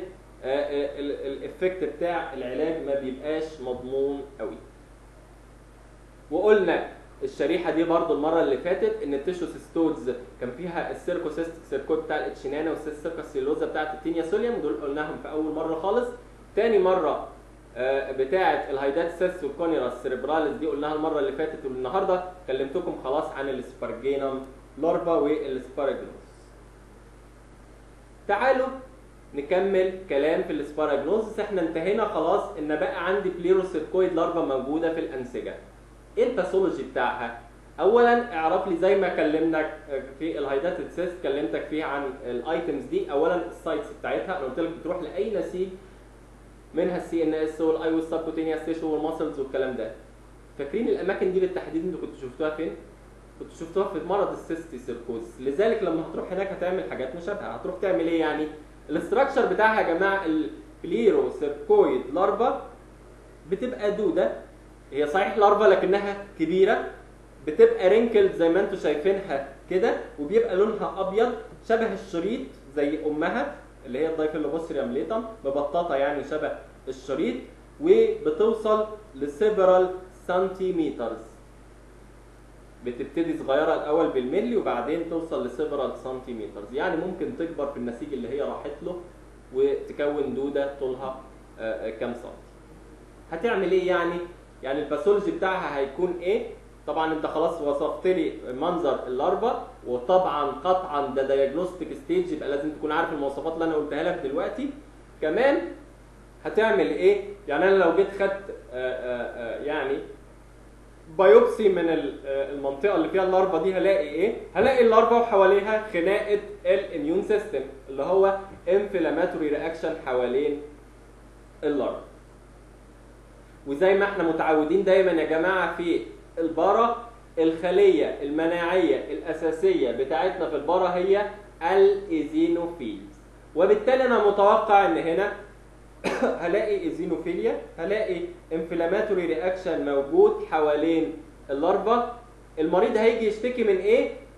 الافكت بتاع العلاج ما بيبقاش مضمون قوي وقلنا الشريحه دي برضو المره اللي فاتت ان التيشو سيستوز كان فيها السيركوسيستيك سيركوت بتاع الاتشينانا والسيركوسيلوزا بتاعت التينيا سوليوم دول قلناهم في اول مره خالص تاني مره بتاعه الهايدات سيس والكونيراس سيريبراليس دي قلناها المره اللي فاتت والنهارده كلمتكم خلاص عن السبارجينم لارفا والسباراجنوس تعالوا نكمل كلام في الاسباراجنوزس احنا انتهينا خلاص ان بقى عندي بليروسيركويد لارفا موجوده في الانسجه ايه الباثولوجي بتاعها اولا اعرف لي زي ما كلمناك في الهايداتد سيست كلمتك فيها عن الايتمز دي اولا السايتس بتاعتها انا قلت لك بتروح لاي نسيج منها السي ان اس والاي والسبكوتينيوس تيشو والماسلز والكلام ده فاكرين الاماكن دي بالتحديد انتوا كنتوا شفتوها فين كنتوا شفتوها في مرض السيستي سيركوز لذلك لما هتروح هناك هتعمل حاجات مشابهه هتروح تعمل ايه يعني الاستراكشر بتاعها يا جماعه البليرو سيركويد لارفا بتبقى دوده هي صحيح لارفا لكنها كبيره بتبقى رينكل زي ما انتم شايفينها كده وبيبقى لونها ابيض شبه الشريط زي امها اللي هي الدايفيلوبوستريوم ليتم مبططه يعني شبه الشريط وبتوصل لسيبرال سنتيمترز بتبتدي صغيره الاول بالملي وبعدين توصل لسيبرال سنتيمترز يعني ممكن تكبر في النسيج اللي هي راحت له وتكون دوده طولها كام سم هتعمل ايه يعني يعني الباثولوجي بتاعها هيكون ايه طبعا انت خلاص وصفت لي منظر اللارفا وطبعا قطعا ده دايجنوستيك ستيج يبقى لازم تكون عارف المواصفات اللي انا قلتها لك دلوقتي كمان هتعمل ايه يعني انا لو جيت خدت يعني بايوبسي من المنطقه اللي فيها اللارفا دي هلاقي ايه هلاقي اللارفا وحواليها خناقه الاميون سيستم اللي هو انفلاماتوري رياكشن حوالين اللارفا وزي ما احنا متعودين دايما يا جماعه في البارا الخليه المناعيه الاساسيه بتاعتنا في البارا هي الايزينوفيلز وبالتالي انا متوقع ان هنا هلاقي ايزينوفيليا هلاقي انفلاماتوري رياكشن موجود حوالين اللارفا المريض هيجي يشتكي من ايه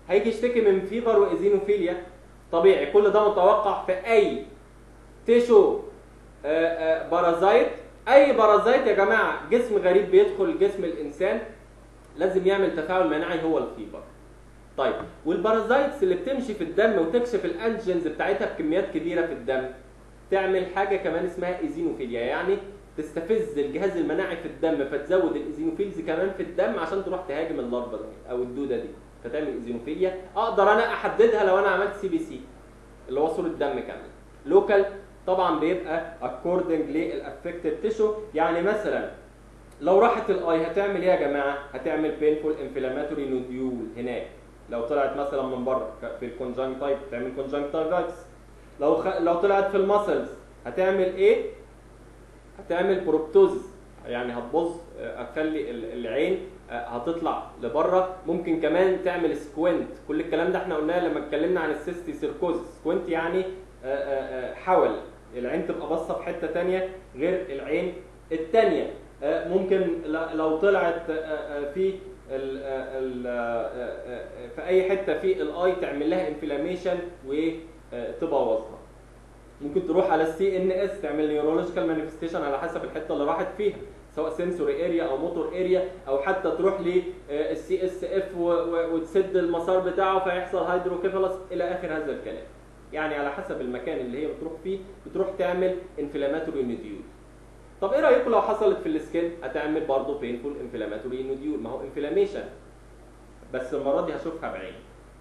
هيجي يشتكي من فيبر وايزينوفيليا طبيعي كل ده متوقع في اي تيشو آه، آه، بارازايت اي بارازايت يا جماعه جسم غريب بيدخل جسم الانسان لازم يعمل تفاعل مناعي هو الفيبر طيب والبارازايتس اللي بتمشي في الدم وتكشف الانجنز بتاعتها بكميات كبيره في الدم تعمل حاجه كمان اسمها ايزينوفيليا يعني تستفز الجهاز المناعي في الدم فتزود الايزينوفيلز كمان في الدم عشان تروح تهاجم اللارفا دي او الدوده دي فتعمل ايزينوفيليا اقدر انا احددها لو انا عملت سي بي سي اللي هو صوره دم كامله لوكال طبعا بيبقى اكوردنج للافكتد تيشو يعني مثلا لو راحت الاي هتعمل ايه يا جماعه هتعمل بينفول انفلاماتوري نوديول هناك لو طلعت مثلا من بره ك- في الكونجنكتايف تعمل كونجنكتايفايتس لو خ... لو طلعت في المسلز هتعمل ايه هتعمل بروبتوز يعني هتبص آه، هتخلي ال- العين آه، هتطلع لبره ممكن كمان تعمل سكوينت كل الكلام ده احنا قلناه لما اتكلمنا عن السيستي سيركوز سكوينت يعني آه، آه، آه، حول العين تبقى باصه في حته تانية غير العين التانية آه، ممكن ل- لو طلعت آه، آه، في ال- آه، ال- آه، آه، آه، في اي حته في الاي تعمل لها انفلاميشن وتبوظها ممكن تروح على السي ان اس تعمل نيورولوجيكال مانيفستيشن على حسب الحته اللي راحت فيها سواء سنسوري اريا او موتور اريا او حتى تروح للسي اس اف وتسد المسار بتاعه فيحصل هيدروكيفالس الى اخر هذا الكلام يعني على حسب المكان اللي هي بتروح فيه بتروح تعمل انفلاماتوري نوديول طب ايه رايكم لو حصلت في السكين هتعمل برضه بينفول انفلاماتوري نوديول ما هو انفلاميشن بس المره دي هشوفها بعيني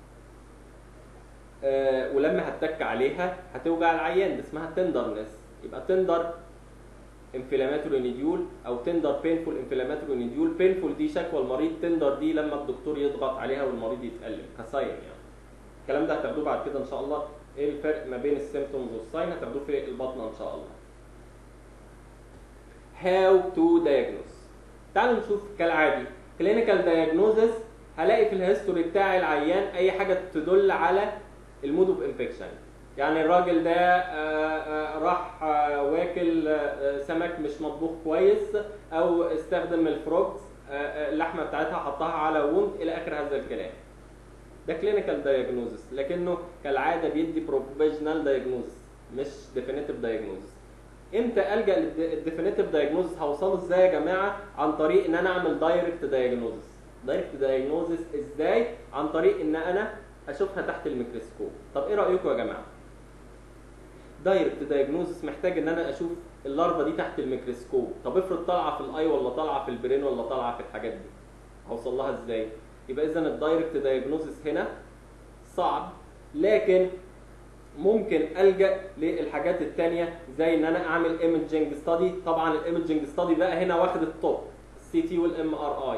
آه، ولما هتك عليها هتوجع العيان ده اسمها تندرنس يبقى تندر انفلاماتوري نديول او تندر بينفول انفلاماتوري نديول بينفول دي شكوى المريض تندر دي لما الدكتور يضغط عليها والمريض يتألم كساين يعني الكلام ده هتاخدوه بعد كده ان شاء الله ايه الفرق ما بين السيمتومز والساين هتاخدوه في البطنه ان شاء الله هاو تو diagnose تعالوا نشوف كالعادي كلينيكال diagnosis هلاقي في الهيستوري بتاع العيان اي حاجه تدل على المود اوف انفكشن يعني الراجل ده آه، آه، راح آه، واكل آه، سمك مش مطبوخ كويس او استخدم الفروكس آه، آه، اللحمه بتاعتها حطها على ووند الى اخر هذا الكلام ده كلينيكال دايجنوزس لكنه كالعاده بيدي بروفيشنال دايجنوزس مش ديفينيتيف دايجنوزس امتى الجا للديفينيتيف دايجنوزس هوصله ازاي يا جماعه عن طريق ان انا اعمل دايركت دايجنوزس دايركت دايجنوزس ازاي عن طريق ان انا اشوفها تحت الميكروسكوب طب ايه رايكم يا جماعه دايركت دايجنوزس محتاج ان انا اشوف اللارفا دي تحت الميكروسكوب طب افرض طالعه في الاي ولا طالعه في البرين ولا طالعه في الحاجات دي هوصل لها ازاي يبقى اذا الدايركت دايجنوزس هنا صعب لكن ممكن الجا للحاجات التانية زي ان انا اعمل ايمجنج ستادي طبعا الايمجنج ستادي بقى هنا واخد التوب السي تي والام ار اي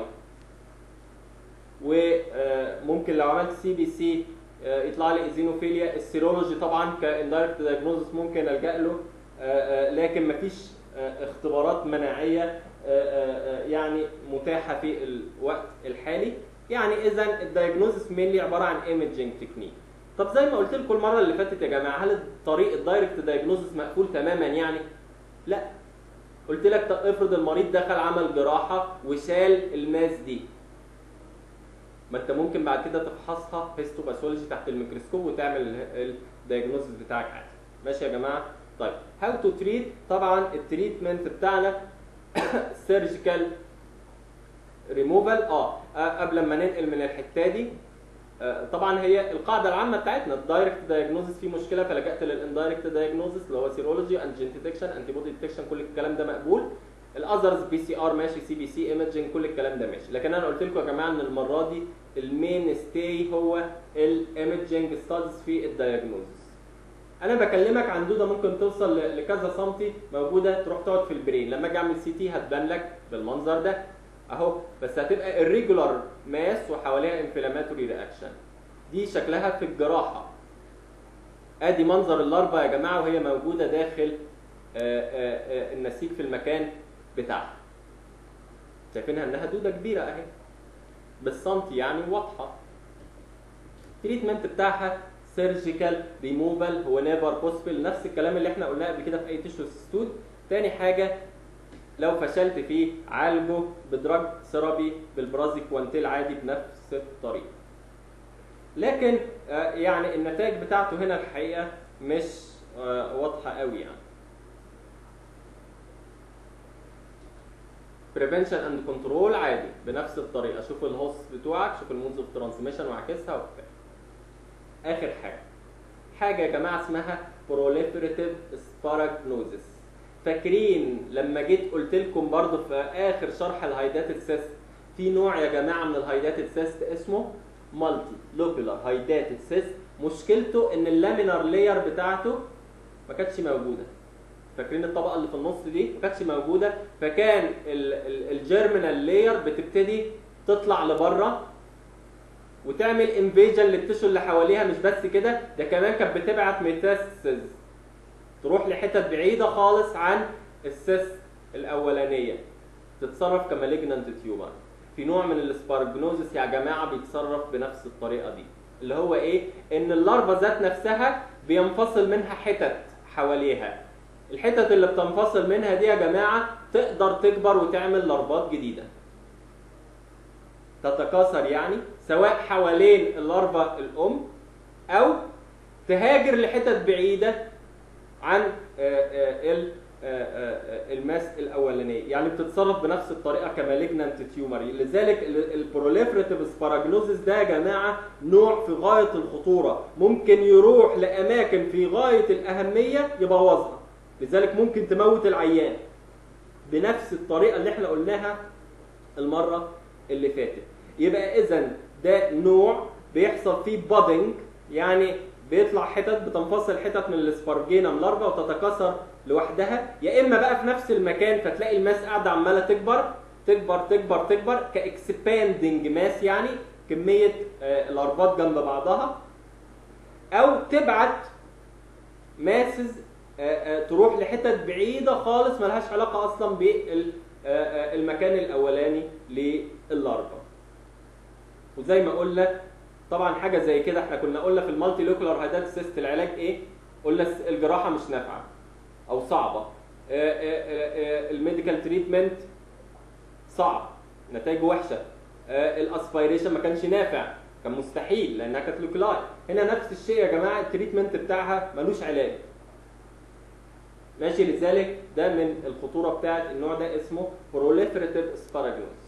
وممكن لو عملت سي بي سي يطلع لي ايزينوفيليا السيرولوجي طبعا كاندايركت دايجنوزس ممكن الجا له آه، آه، لكن مفيش آه، اختبارات مناعيه آه، آه، آه، يعني متاحه في الوقت الحالي يعني اذا الدايجنوزس مينلي عباره عن ايمجنج تكنيك طب زي ما قلت لكم المره اللي فاتت يا جماعه هل الطريق الدايركت دايجنوزس مقفول تماما يعني لا قلت لك طب افرض المريض دخل عمل جراحه وشال الماس دي ما انت ممكن بعد كده تفحصها هيستوباثولوجي تحت الميكروسكوب وتعمل الدايجنوستس بتاعك عادي ماشي يا جماعه طيب هاو تو تريت طبعا التريتمنت بتاعنا سيرجيكال ريموفال اه آه، قبل ما ننقل من الحته دي آه، طبعا هي القاعده العامه بتاعتنا الدايركت دايجنوزس فيه مشكله فلجأت للاندايركت دايجنوزس اللي هو سيرولوجي انجين ديتكشن انتي بودي ديتكشن كل الكلام ده مقبول الاذرز بي سي ار ماشي سي بي سي ايمجنج كل الكلام ده ماشي لكن انا قلت لكم يا جماعه ان المره دي المين ستاي هو الايمجنج ستادز في الدايجنوزس انا بكلمك عن دوده ممكن توصل ل- لكذا سنتي موجوده تروح تقعد في البرين لما اجي اعمل سي تي هتبان لك بالمنظر ده اهو بس هتبقى irregular ماس وحواليها انفلاماتوري رياكشن دي شكلها في الجراحه ادي منظر اللارفا يا جماعه وهي موجوده داخل آه، آه، آه، النسيج في المكان بتاعها شايفينها انها دوده كبيره اهي بالسنتي يعني واضحه التريتمنت بتاعها سيرجيكال ريموفال هو نيفر بوسبل نفس الكلام اللي احنا قلناه قبل كده في اي تيشو ستود تاني حاجه لو فشلت فيه عالجه بدراج ثيرابي بالبرازيكوانتيل عادي بنفس الطريقه لكن آه، يعني النتائج بتاعته هنا الحقيقه مش آه، واضحه قوي يعني بريفنشن اند كنترول عادي بنفس الطريقه شوف الهوست بتوعك شوف المودز اوف ترانسميشن واعكسها وبتاع اخر حاجه حاجه يا جماعه اسمها proliferative sparagnosis فاكرين لما جيت قلت لكم برضو في اخر شرح الهايداتد سيست في نوع يا جماعه من الهايداتد سيست اسمه مالتي لوبيلار هايداتد سيست مشكلته ان اللامينار لاير بتاعته ما كانتش موجوده فاكرين الطبقه اللي في النص دي ما كانتش موجوده فكان الجيرمينال لاير بتبتدي تطلع لبره وتعمل انفيجن للتشو اللي حواليها مش بس كده ده كمان كانت بتبعت ميتاستز تروح لحتت بعيده خالص عن السيس الاولانيه تتصرف كمالجنانت تيومر في نوع من السبارجنوزس يا جماعه بيتصرف بنفس الطريقه دي اللي هو ايه ان اللارفا ذات نفسها بينفصل منها حتت حواليها الحتت اللي بتنفصل منها دي يا جماعه تقدر تكبر وتعمل لارفات جديده تتكاثر يعني سواء حوالين اللارفا الام او تهاجر لحتت بعيده عن آه، آه، ال- آه، آه، الماس الاولانيه يعني بتتصرف بنفس الطريقه كمالجنانت تيومر لذلك البروليفريتيف سباراجنوزس ده يا جماعه نوع في غايه الخطوره ممكن يروح لاماكن في غايه الاهميه يبوظها لذلك ممكن تموت العيان بنفس الطريقه اللي احنا قلناها المره اللي فاتت يبقى اذا ده نوع بيحصل فيه بادنج يعني بيطلع حتت بتنفصل حتت من السبارجينم لارفا وتتكاثر لوحدها يا اما بقى في نفس المكان فتلاقي الماس قاعده عماله تكبر تكبر تكبر تكبر كاكسباندنج ماس يعني كميه آه، لارفات جنب بعضها او تبعت ماسز تروح لحتت بعيده خالص ملهاش علاقه اصلا بالمكان الاولاني لللارفا وزي ما قلنا طبعا حاجه زي كده احنا كنا قلنا في المالتي لوكولار هيدات سيست العلاج ايه قلنا الس- الجراحه مش نافعه او صعبه الميديكال تريتمنت صعب نتائجه وحشه آه، الاسبيريشن ما كانش نافع كان مستحيل لانها كانت لوكلاي هنا نفس الشيء يا جماعه التريتمنت بتاعها ملوش علاج ماشي لذلك ده من الخطوره بتاعت النوع ده اسمه proliferative asparaginus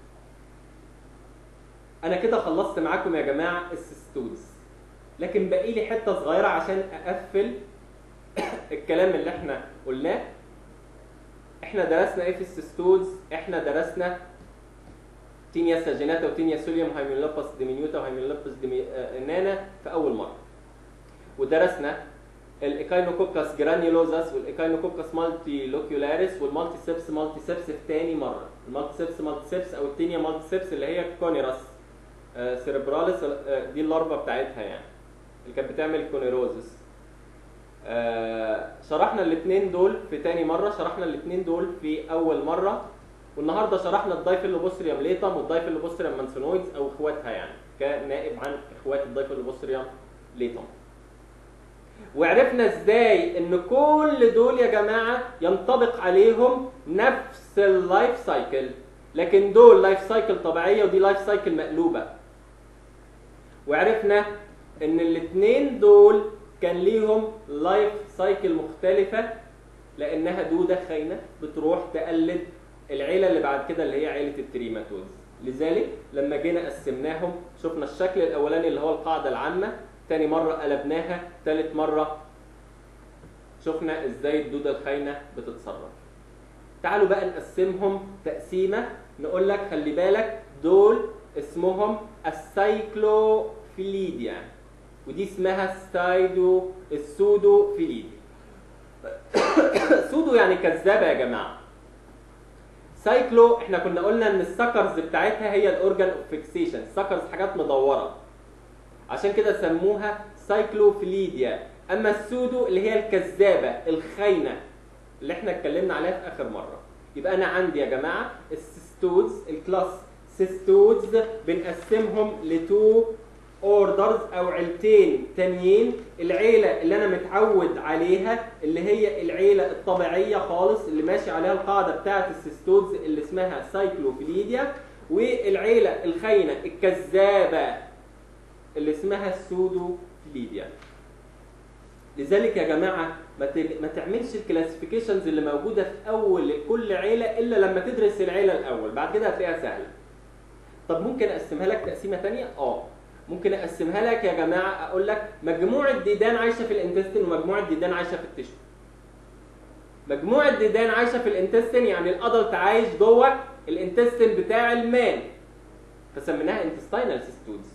انا كده خلصت معاكم يا جماعه السيستوز لكن باقي لي حته صغيره عشان اقفل الكلام اللي احنا قلناه احنا درسنا ايه في السيستوز احنا درسنا تينيا ساجيناتا وتينيا سوليوم هايميلوباس ديمينيوتا وهايميلوباس ديمينانا في اول مره ودرسنا الايكاينوكوكاس جرانيولوزاس والايكاينوكوكاس مالتي لوكيولاريس والمالتي سيبس مالتي سيبس في تاني مره المالتي سيبس مالتي سيبس او التينيا مالتي سيبس اللي هي كونيراس آه، سيربراليس آه، دي اللارفا بتاعتها يعني اللي كانت بتعمل كونيروزس آه، شرحنا الاثنين دول في تاني مره شرحنا الاثنين دول في اول مره والنهارده شرحنا الدايفيلوبوستريوم ليتم والدايفيلوبوستريوم مانسونويدز او اخواتها يعني كنائب عن اخوات الدايفيلوبوستريوم ليتم وعرفنا ازاي ان كل دول يا جماعه ينطبق عليهم نفس اللايف سايكل لكن دول لايف سايكل طبيعيه ودي لايف سايكل مقلوبه وعرفنا ان الاثنين دول كان ليهم لايف سايكل مختلفه لانها دوده خاينه بتروح تقلد العيله اللي بعد كده اللي هي عيله التريماتوز لذلك لما جينا قسمناهم شفنا الشكل الاولاني اللي هو القاعده العامه تاني مره قلبناها تالت مره شفنا ازاي الدوده الخاينه بتتصرف تعالوا بقى نقسمهم تقسيمه نقول لك خلي بالك دول اسمهم السايكلوفيليديا ودي اسمها ستايدو السودوفيليديا سودو يعني كذابه يا جماعه سايكلو احنا كنا قلنا ان السكرز بتاعتها هي الاورجان اوف فيكسيشن السكرز حاجات مدوره عشان كده سموها سايكلوفيليديا اما السودو اللي هي الكذابه الخاينه اللي احنا اتكلمنا عليها في اخر مره يبقى انا عندي يا جماعه السيستودز الكلاس سيستودز بنقسمهم لتو اوردرز او عيلتين تانيين العيله اللي انا متعود عليها اللي هي العيله الطبيعيه خالص اللي ماشي عليها القاعده بتاعه السيستودز اللي اسمها سايكلوفيليديا والعيله الخاينه الكذابه اللي اسمها السودوفيليديا لذلك يا جماعه ما ت- ما تعملش الكلاسيفيكيشنز اللي موجوده في اول كل عيله الا لما تدرس العيله الاول بعد كده هتلاقيها سهله طب ممكن اقسمها لك تقسيمه ثانيه اه ممكن اقسمها لك يا جماعه اقول لك مجموعه ديدان عايشه في الانتستين ومجموعه ديدان عايشه في التشو مجموعه ديدان عايشه في الانتستين يعني الادلت عايش جوه الانتستين بتاع المان فسميناها انتستينال سيستودز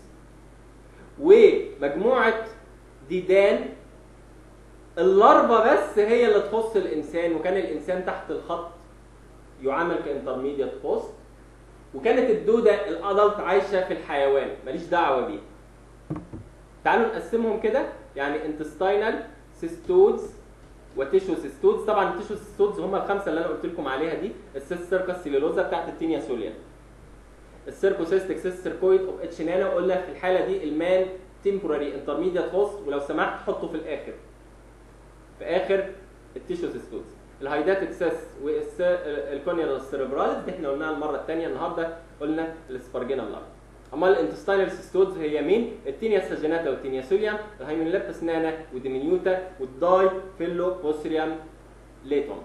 ومجموعه ديدان اللارفا بس هي اللي تخص الانسان وكان الانسان تحت الخط يعامل كانترميديت بوست وكانت الدوده الادلت عايشه في الحيوان ماليش دعوه بيها تعالوا نقسمهم كده يعني انتستينال سيستودز وتيشو سيستودز طبعا التيشو سيستودز هم الخمسه اللي انا قلت لكم عليها دي السيس سيركس سيلولوزا بتاعت التينيا سوليا السيركوسيستيك سيس سيركويد اوف اتش نانو قلنا في الحاله دي المان تمبوراري انترميديت هوست ولو سمحت حطه في الاخر في اخر التيشو سيستوز الهايداتيك سيس والكونيرال سيربرالز دي احنا قلناها المره الثانيه النهارده قلنا السبارجينا بلار اما الانتستينال سيستودز هي مين؟ التينيا ساجيناتا والتينيا سوليام الهايمينوليبس نانا وديمينيوتا والداي فيلو بوسريام ليتوم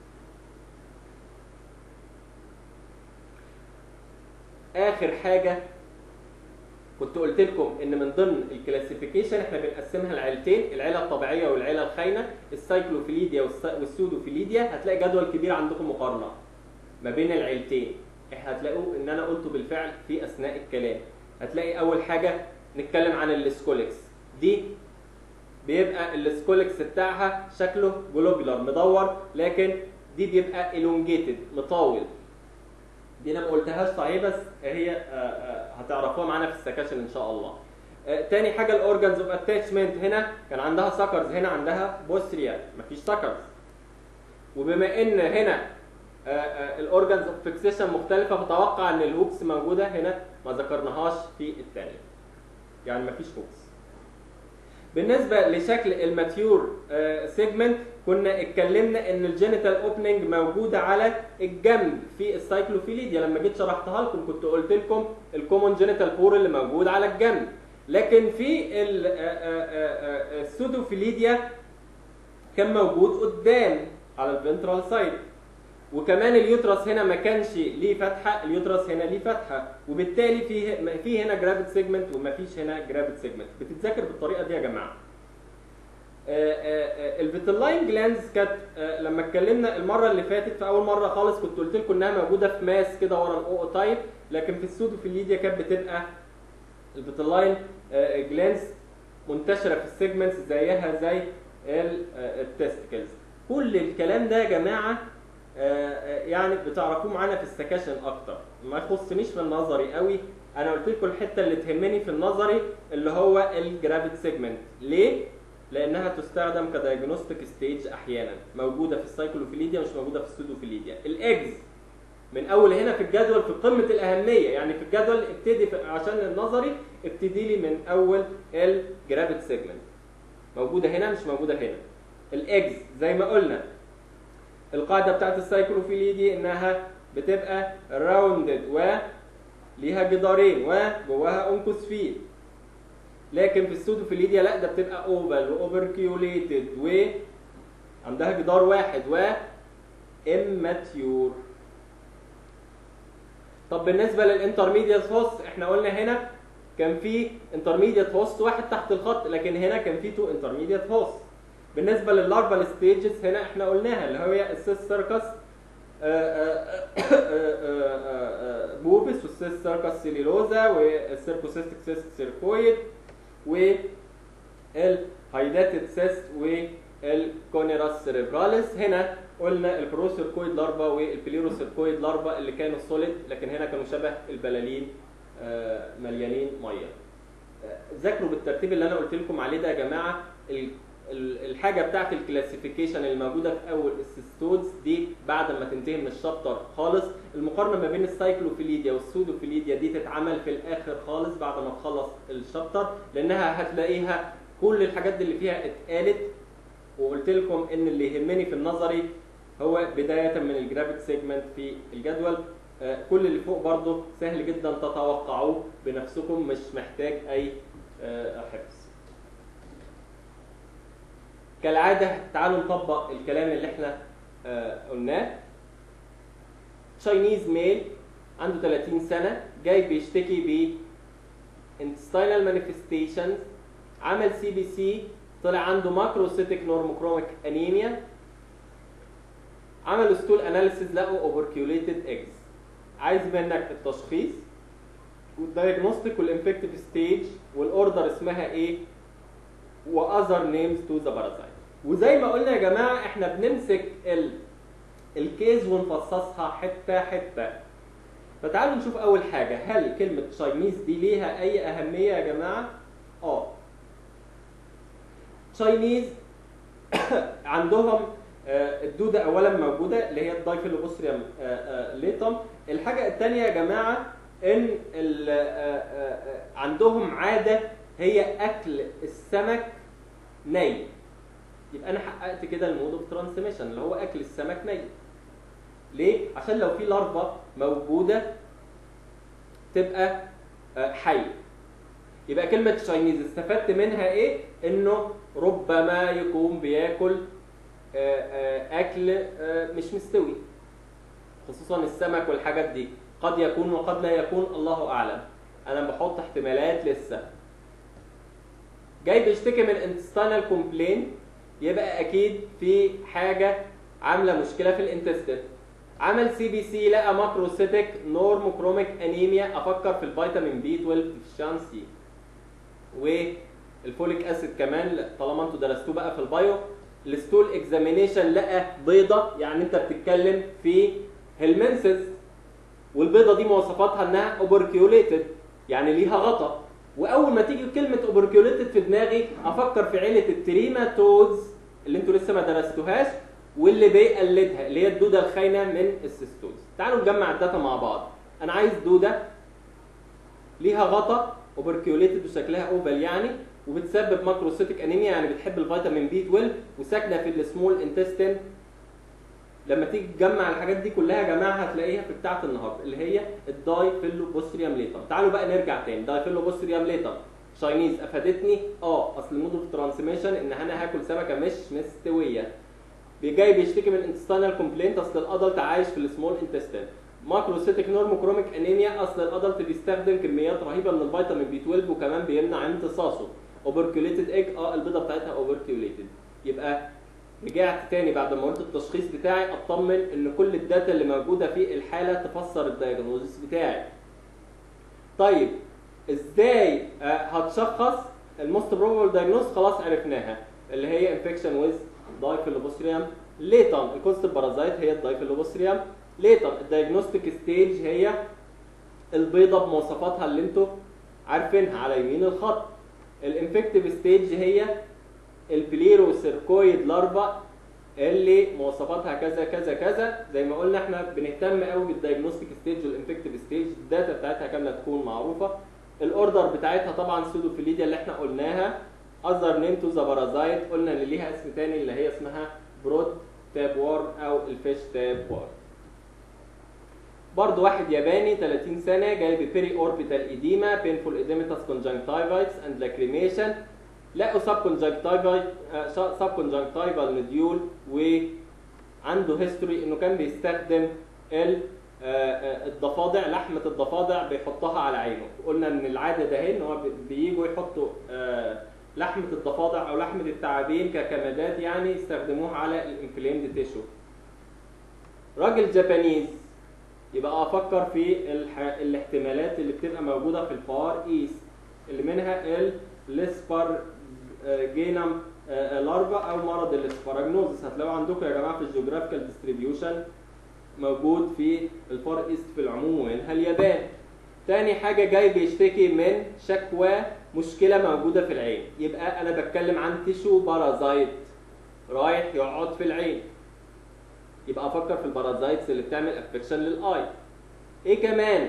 اخر حاجه كنت قلت لكم ان من ضمن الكلاسيفيكيشن احنا بنقسمها لعيلتين العيله الطبيعيه والعيله الخاينه السايكلوفيليديا والس- والسودوفيليديا هتلاقي جدول كبير عندكم مقارنه ما بين العيلتين احنا هتلاقوا ان انا قلته بالفعل في اثناء الكلام هتلاقي اول حاجه نتكلم عن السكوليكس دي بيبقى السكوليكس بتاعها شكله جلوبولار مدور لكن دي بيبقى elongated مطاول دي انا ما قلتهاش صحيح بس هي آه، آه، هتعرفوها معانا في السكاشن ان شاء الله آه، تاني حاجه الاورجنز اوف اتاتشمنت هنا كان عندها سكرز هنا عندها بوستريا مفيش سكرز وبما ان هنا الاورجنز اوف فيكسيشن مختلفه فتوقع ان الهوكس موجوده هنا ما ذكرناهاش في الثانيه يعني مفيش هوكس بالنسبه لشكل الماتيور سيجمنت كنا اتكلمنا ان الجينيتال اوبننج موجوده على الجنب في السايكلوفيليديا لما جيت شرحتها لكم كنت قلت لكم الكومون جينيتال بور اللي موجود على الجنب لكن في ال- آه، آه، آه، آه، السودوفيليديا كان موجود قدام على الفنترال سايد وكمان اليوترس هنا ما كانش ليه فتحه اليوترس هنا ليه فتحه وبالتالي في في هنا جرافيت سيجمنت وما فيش هنا جرافيت سيجمنت بتتذاكر بالطريقه دي يا جماعه الفيتلاين جلاندز كانت آه، لما اتكلمنا المره اللي فاتت في اول مره خالص كنت قلت لكم انها موجوده في ماس كده ورا الاو تايب لكن في السودوفيليديا كانت بتبقى الفيتلاين جلاندز منتشره في السيجمنتس زيها زي التستكلز كل الكلام ده يا جماعه آه، آه، يعني بتعرفوه معانا في السكاشن اكتر ما يخصنيش في النظري قوي انا قلت لكم الحته اللي تهمني في النظري اللي هو الجرافيت سيجمنت ليه لانها تستخدم كدايجنوستيك ستيج احيانا موجوده في السايكلوفيليديا مش موجوده في السودوفيليديا الاجز من اول هنا في الجدول في قمه الاهميه يعني في الجدول ابتدي في عشان النظري ابتدي لي من اول الجرافيت سيجمنت موجوده هنا مش موجوده هنا الاجز زي ما قلنا القاعده بتاعت السايكلوفيليدي انها بتبقى راوندد وليها جدارين وجواها انكوسفير لكن في السودوفيليديا لا ده بتبقى اوفال واوفركيوليتد و عندها جدار واحد و اماتيور طب بالنسبه للانترميديت هوست احنا قلنا هنا كان في انترميديت هوست واحد تحت الخط لكن هنا كان في تو انترميديت هوست بالنسبه لللارفال ستيجز هنا احنا قلناها اللي هي السيس سيركس بوبس والسيس سيركس سيليلوزا والسيركوسيستيك سيست سيركويد والهايداتد سيست والكونيراس سيريبراليس هنا قلنا البروسيركويد لارفا والبليروسيركويد لارفا اللي كانوا سوليد لكن هنا كانوا شبه البلالين آه، مليانين ميه آه، ذاكروا بالترتيب اللي انا قلت لكم عليه ده يا جماعه ال- ال- الحاجه بتاعت الكلاسيفيكيشن اللي موجوده في اول السيستودز دي بعد ما تنتهي من الشابتر خالص المقارنه ما بين السايكلوفيليديا والسودوفيليديا دي تتعمل في الاخر خالص بعد ما تخلص الشابتر لانها هتلاقيها كل الحاجات دي اللي فيها اتقالت وقلت لكم ان اللي يهمني في النظري هو بدايه من الجرافيك سيجمنت في الجدول آه، كل اللي فوق برضه سهل جدا تتوقعوه بنفسكم مش محتاج اي آه، حفظ كالعاده تعالوا نطبق الكلام اللي احنا آه، قلناه تشاينيز ميل عنده 30 سنه جاي بيشتكي ب intestinal manifestations عمل سي بي سي طلع عنده ماكروسيتيك نورموكروميك انيميا عملوا ستول اناليسيز لقوا اوبركيوليتد ايجز عايز منك التشخيص والدايجنوستيك والانفكتيف ستيج والاوردر اسمها ايه واذر نيمز تو ذا بارازايت وزي ما قلنا يا جماعه احنا بنمسك ال الكيز ونفصصها حته حته فتعالوا نشوف اول حاجه هل كلمه تشاينيز دي ليها اي اهميه يا جماعه اه تشاينيز عندهم آه، الدوده اولا موجوده اللي هي الدايفيلوبوستريوم ليتم الحاجه الثانيه يا جماعه ان ال- آه، آه، آه، عندهم عاده هي اكل السمك ني يبقى انا حققت كده المود اوف ترانسميشن اللي هو اكل السمك ني ليه عشان لو في لارفا موجوده تبقى آه، حيه يبقى كلمه تشاينيز استفدت منها ايه انه ربما يكون بياكل آه، آه، اكل آه، مش مستوي خصوصا السمك والحاجات دي قد يكون وقد لا يكون الله اعلم انا بحط احتمالات لسه جاي بيشتكي من انتستينال كومبلين يبقى اكيد في حاجه عامله مشكله في الانتستين عمل سي بي سي لقى ماكروسيتيك نورموكروميك انيميا افكر في الفيتامين بي 12 ديفشنسي والفوليك اسيد كمان طالما انتوا درستوه بقى في البايو الستول اكزامينيشن لقى بيضه يعني انت بتتكلم في هيلمنسز والبيضه دي مواصفاتها انها اوبركيوليتد يعني ليها غطا واول ما تيجي كلمه اوبركيوليتد في دماغي افكر في عيله التريماتودز اللي انتوا لسه ما درستوهاش واللي بيقلدها اللي هي الدوده الخاينه من السيستوز تعالوا نجمع الداتا مع بعض انا عايز دوده ليها غطا اوبركيوليتد وشكلها اوفال يعني وبتسبب ماكروسيتيك انيميا يعني بتحب الفيتامين بي 12 وساكنه في السمول انتستين لما تيجي تجمع الحاجات دي كلها يا جماعه هتلاقيها في بتاعه النهارده اللي هي الدايفيلوبوستريوم ليتم تعالوا بقى نرجع تاني دايفيلوبوستريوم ليتم شاينيز افادتني اه اصل المود اوف ترانسميشن ان انا هاكل سمكه مش مستويه جاي بيشتكي من انتستينال كومبلينت اصل الادلت عايش في السمول انتستين ماكروسيتيك نورموكروميك انيميا اصل الادلت بيستخدم كميات رهيبه من الفيتامين بي 12 وكمان بيمنع امتصاصه اوبركيوليتد ايج اه البيضه بتاعتها اوبركيوليتد يبقى رجعت تاني بعد ما قلت التشخيص بتاعي اطمن ان كل الداتا اللي موجوده في الحاله تفسر الدايجنوزس بتاعي طيب ازاي آه، هتشخص الموست بروبابل دايجنوز خلاص عرفناها اللي هي انفكشن ويز دايفيلوبوستريوم ليتم الكوست بارازايت هي الدايفيلوبوستريوم ليتم الدايجنوستيك ستيج هي البيضه بمواصفاتها اللي انتوا عارفينها على يمين الخط الانفكتيف ستيج هي البليروسيركويد لارفا اللي مواصفاتها كذا كذا كذا زي ما قلنا احنا بنهتم قوي بالدايجنوستيك ستيج والانفكتيف ستيج الداتا بتاعتها كامله تكون معروفه الاوردر بتاعتها طبعا سودوفيليديا اللي احنا قلناها اذر نيم تو ذا بارازايت قلنا ان ليها اسم تاني اللي هي اسمها برود تاب وورم او الفيش تاب وورم برضه واحد ياباني 30 سنه جاي ببيري اوربيتال ايديما بينفول ايديمتاس كونجنكتيفايتس اند لاكريميشن لقوا سب كونجنكتيفايت سب كونجنكتيفال نديول وعنده هيستوري انه كان بيستخدم ال آه، آه، الضفادع لحمه الضفادع بيحطها على عينه قلنا ان العاده ده هي ان هو بي- بييجوا يحطوا آه، لحمه الضفادع او لحمه الثعابين ككمادات يعني يستخدموها على الانفليمد تيشو راجل جابانيز يبقى افكر في الح... الاحتمالات اللي بتبقى موجوده في الفار ايست اللي منها الاسبر جينم لارفا او مرض الاسبراجنوزس هتلاقوا عندكم يا جماعه في الجيوغرافيكال ديستريبيوشن موجود في الفار ايست في العموم ومنها اليابان تاني حاجة جاي بيشتكي من شكوى مشكلة موجودة في العين يبقى أنا بتكلم عن تيشو بارازايت رايح يقعد في العين يبقى أفكر في البارازايتس اللي بتعمل افكشن للآي إيه كمان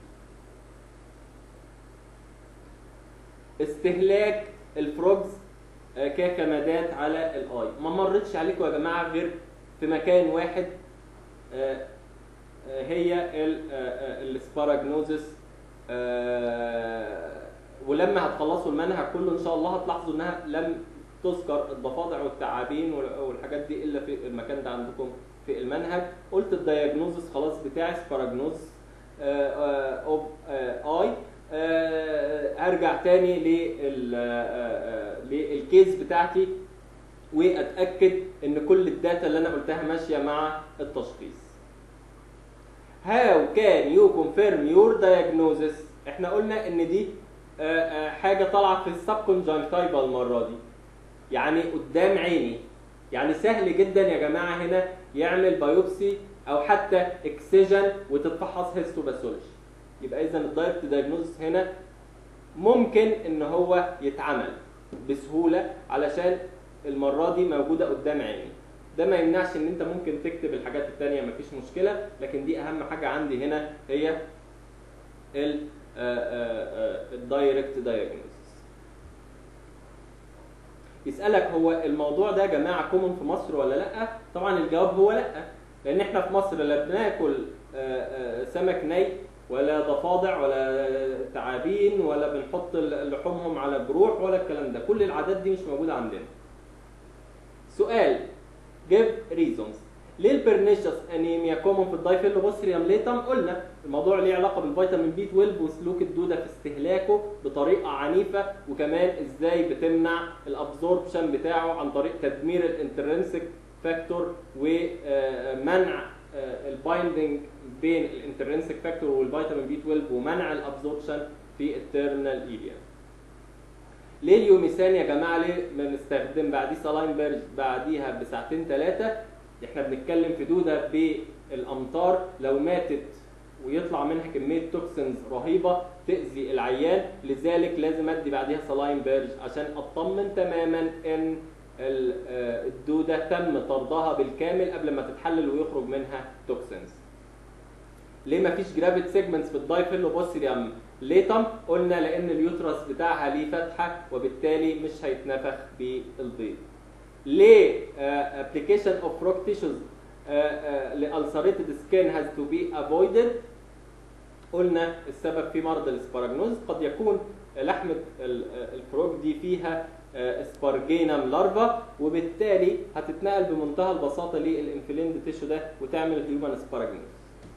استهلاك الفروجز آه، ككمادات على الاي ما مرتش عليكم يا جماعه غير في مكان واحد آه، آه، هي السباراجنوزس ولما هتخلصوا المنهج كله ان شاء الله هتلاحظوا انها لم تذكر الضفادع والتعابين وال- والحاجات دي الا في المكان ده عندكم في المنهج قلت الدياجنوزس خلاص بتاعي سباراجنوز اوف اي هرجع تاني لل آه، آه، للكيس بتاعتي واتاكد ان كل الداتا اللي انا قلتها ماشيه مع التشخيص How can you confirm your diagnosis؟ احنا قلنا ان دي آه، آه، حاجه طالعه في السب كونجنكتيفا المره دي يعني قدام عيني يعني سهل جدا يا جماعه هنا يعمل بايوبسي او حتى اكسجن وتتفحص هيستوباثولوجي يبقى اذا الدايركت دايجنوز هنا ممكن ان هو يتعمل بسهوله علشان المره دي موجوده قدام عيني ده ما يمنعش ان انت ممكن تكتب الحاجات التانية مفيش مشكله لكن دي اهم حاجه عندي هنا هي الدايركت دايجنوز يسالك هو الموضوع ده يا جماعه كومن في مصر ولا لا طبعا الجواب هو لا لان احنا في مصر لا بناكل آه، آه، سمك ني ولا ضفادع ولا تعابين ولا بنحط لحومهم على جروح ولا الكلام ده كل العادات دي مش موجوده عندنا سؤال give reasons ليه البرنيشس انيميا كومن في الدايفيلوبوستريوم ليتم قلنا الموضوع ليه علاقه بالفيتامين بي 12 وسلوك الدوده في استهلاكه بطريقه عنيفه وكمان ازاي بتمنع الابزوربشن بتاعه عن طريق تدمير الانترنسك فاكتور ومنع البايندنج بين الانترنسك فاكتور والفيتامين بي 12 ومنع الابزوربشن في التيرمينال ايليا ليه اليوميسان يا جماعه ليه بنستخدم بعديه سلاين بيرج بعديها بساعتين ثلاثه احنا بنتكلم في دوده بالامطار لو ماتت ويطلع منها كميه توكسينز رهيبه تاذي العيان لذلك لازم ادي بعديها سلاين بيرج عشان اطمن تماما ان ال- آه، الدوده تم طردها بالكامل قبل ما تتحلل ويخرج منها توكسينز ليه ما فيش جرافيت سيجمنتس في الدايفيلوبوستريوم ليتم قلنا لان اليوترس بتاعها ليه فتحه وبالتالي مش هيتنفخ بالبيض ليه ابلكيشن اوف فروك تيشوز لالسريتد سكين هاز تو بي افويدد قلنا السبب في مرض الاسباراجنوز قد يكون لحمه ال- الفروج دي فيها اسبارجينم لارفا وبالتالي هتتنقل بمنتهى البساطه للانفليند تيشو ده وتعمل هيومن اسباراجنوز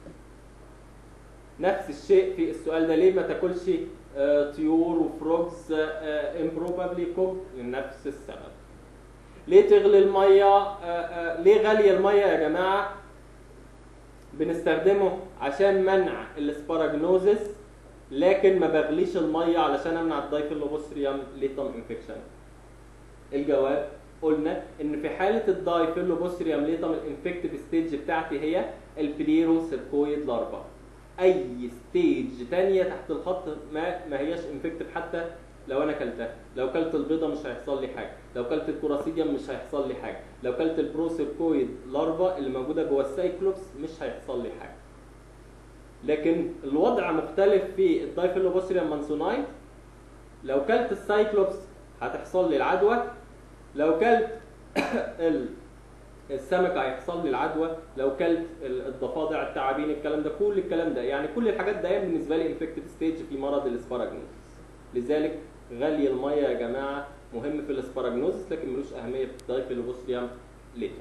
نفس الشيء في السؤال ده ليه ما تاكلش آه، طيور وفروجز امبروبابلي كوك لنفس السبب ليه تغلي الميه آه، آه، ليه غاليه الميه يا جماعه بنستخدمه عشان منع الاسباراجنوزس لكن ما بغليش الميه علشان امنع الدايفيلوبوستريوم ليتم انفكشن الجواب قلنا ان في حاله الدايفيلوبوستريوم ليتم الانفكتيف ستيج بتاعتي هي البليرو سيركويد لارفا اي ستيج تانية تحت الخط ما ما هياش انفكتيف حتى لو انا كلتها لو كلت البيضه مش هيحصل لي حاجه لو كلت الكوراسيديوم مش هيحصل لي حاجه لو كلت البروسيركويد لارفا اللي موجوده جوه السايكلوبس مش هيحصل لي حاجه لكن الوضع مختلف في الدايفيلوبوستريوم مانسونايت لو كلت السايكلوبس هتحصل لي العدوى لو كلت ال- السمكه هيحصل لي العدوى لو كلت ال- الضفادع التعابين الكلام ده كل الكلام ده يعني كل الحاجات ده بالنسبه لي انفكتيف ستيج في مرض الاسباراجنوز لذلك غلي الميه يا جماعه مهم في الاسباراجنوز لكن ملوش اهميه في الدايفيلوبوستريوم ليتو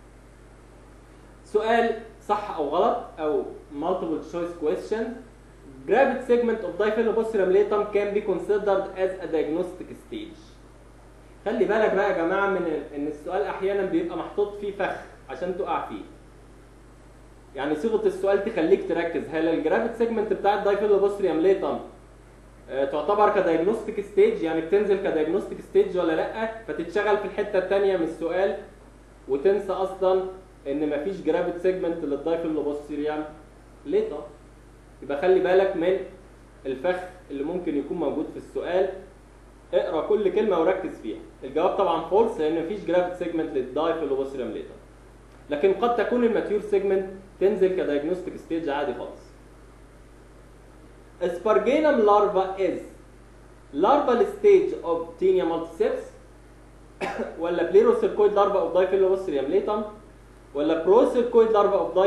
سؤال صح او غلط او multiple choice question Gravity segment of Diphyllobostrium latum can be considered as a diagnostic stage. خلي بالك بقى يا جماعه من ال- ان السؤال احيانا بيبقى محطوط فيه فخ عشان تقع فيه. يعني صيغه السؤال تخليك تركز هل الجرافيت سيجمنت بتاع الدايفيلوبوستريوم ليتم آه، تعتبر كدايجنوستيك ستيج يعني بتنزل كدايجنوستيك ستيج ولا لا فتتشغل في الحته الثانيه من السؤال وتنسى اصلا ان مفيش جرافيت سيجمنت للدايفيلوبوستريوم ليتم يبقى خلي بالك من الفخ اللي ممكن يكون موجود في السؤال اقرا كل كلمه وركز فيها الجواب طبعا فولس لان مفيش جرافيت سيجمنت للدايفيلوبوستريم ليتر لكن قد تكون الماتيور سيجمنت تنزل كدايجنوستيك ستيج عادي خالص Asparganum larva is larval stage of Taenia multiceps ولا Plerocercoid larva of Diphyllobostrium latum ولا Procercoid larva of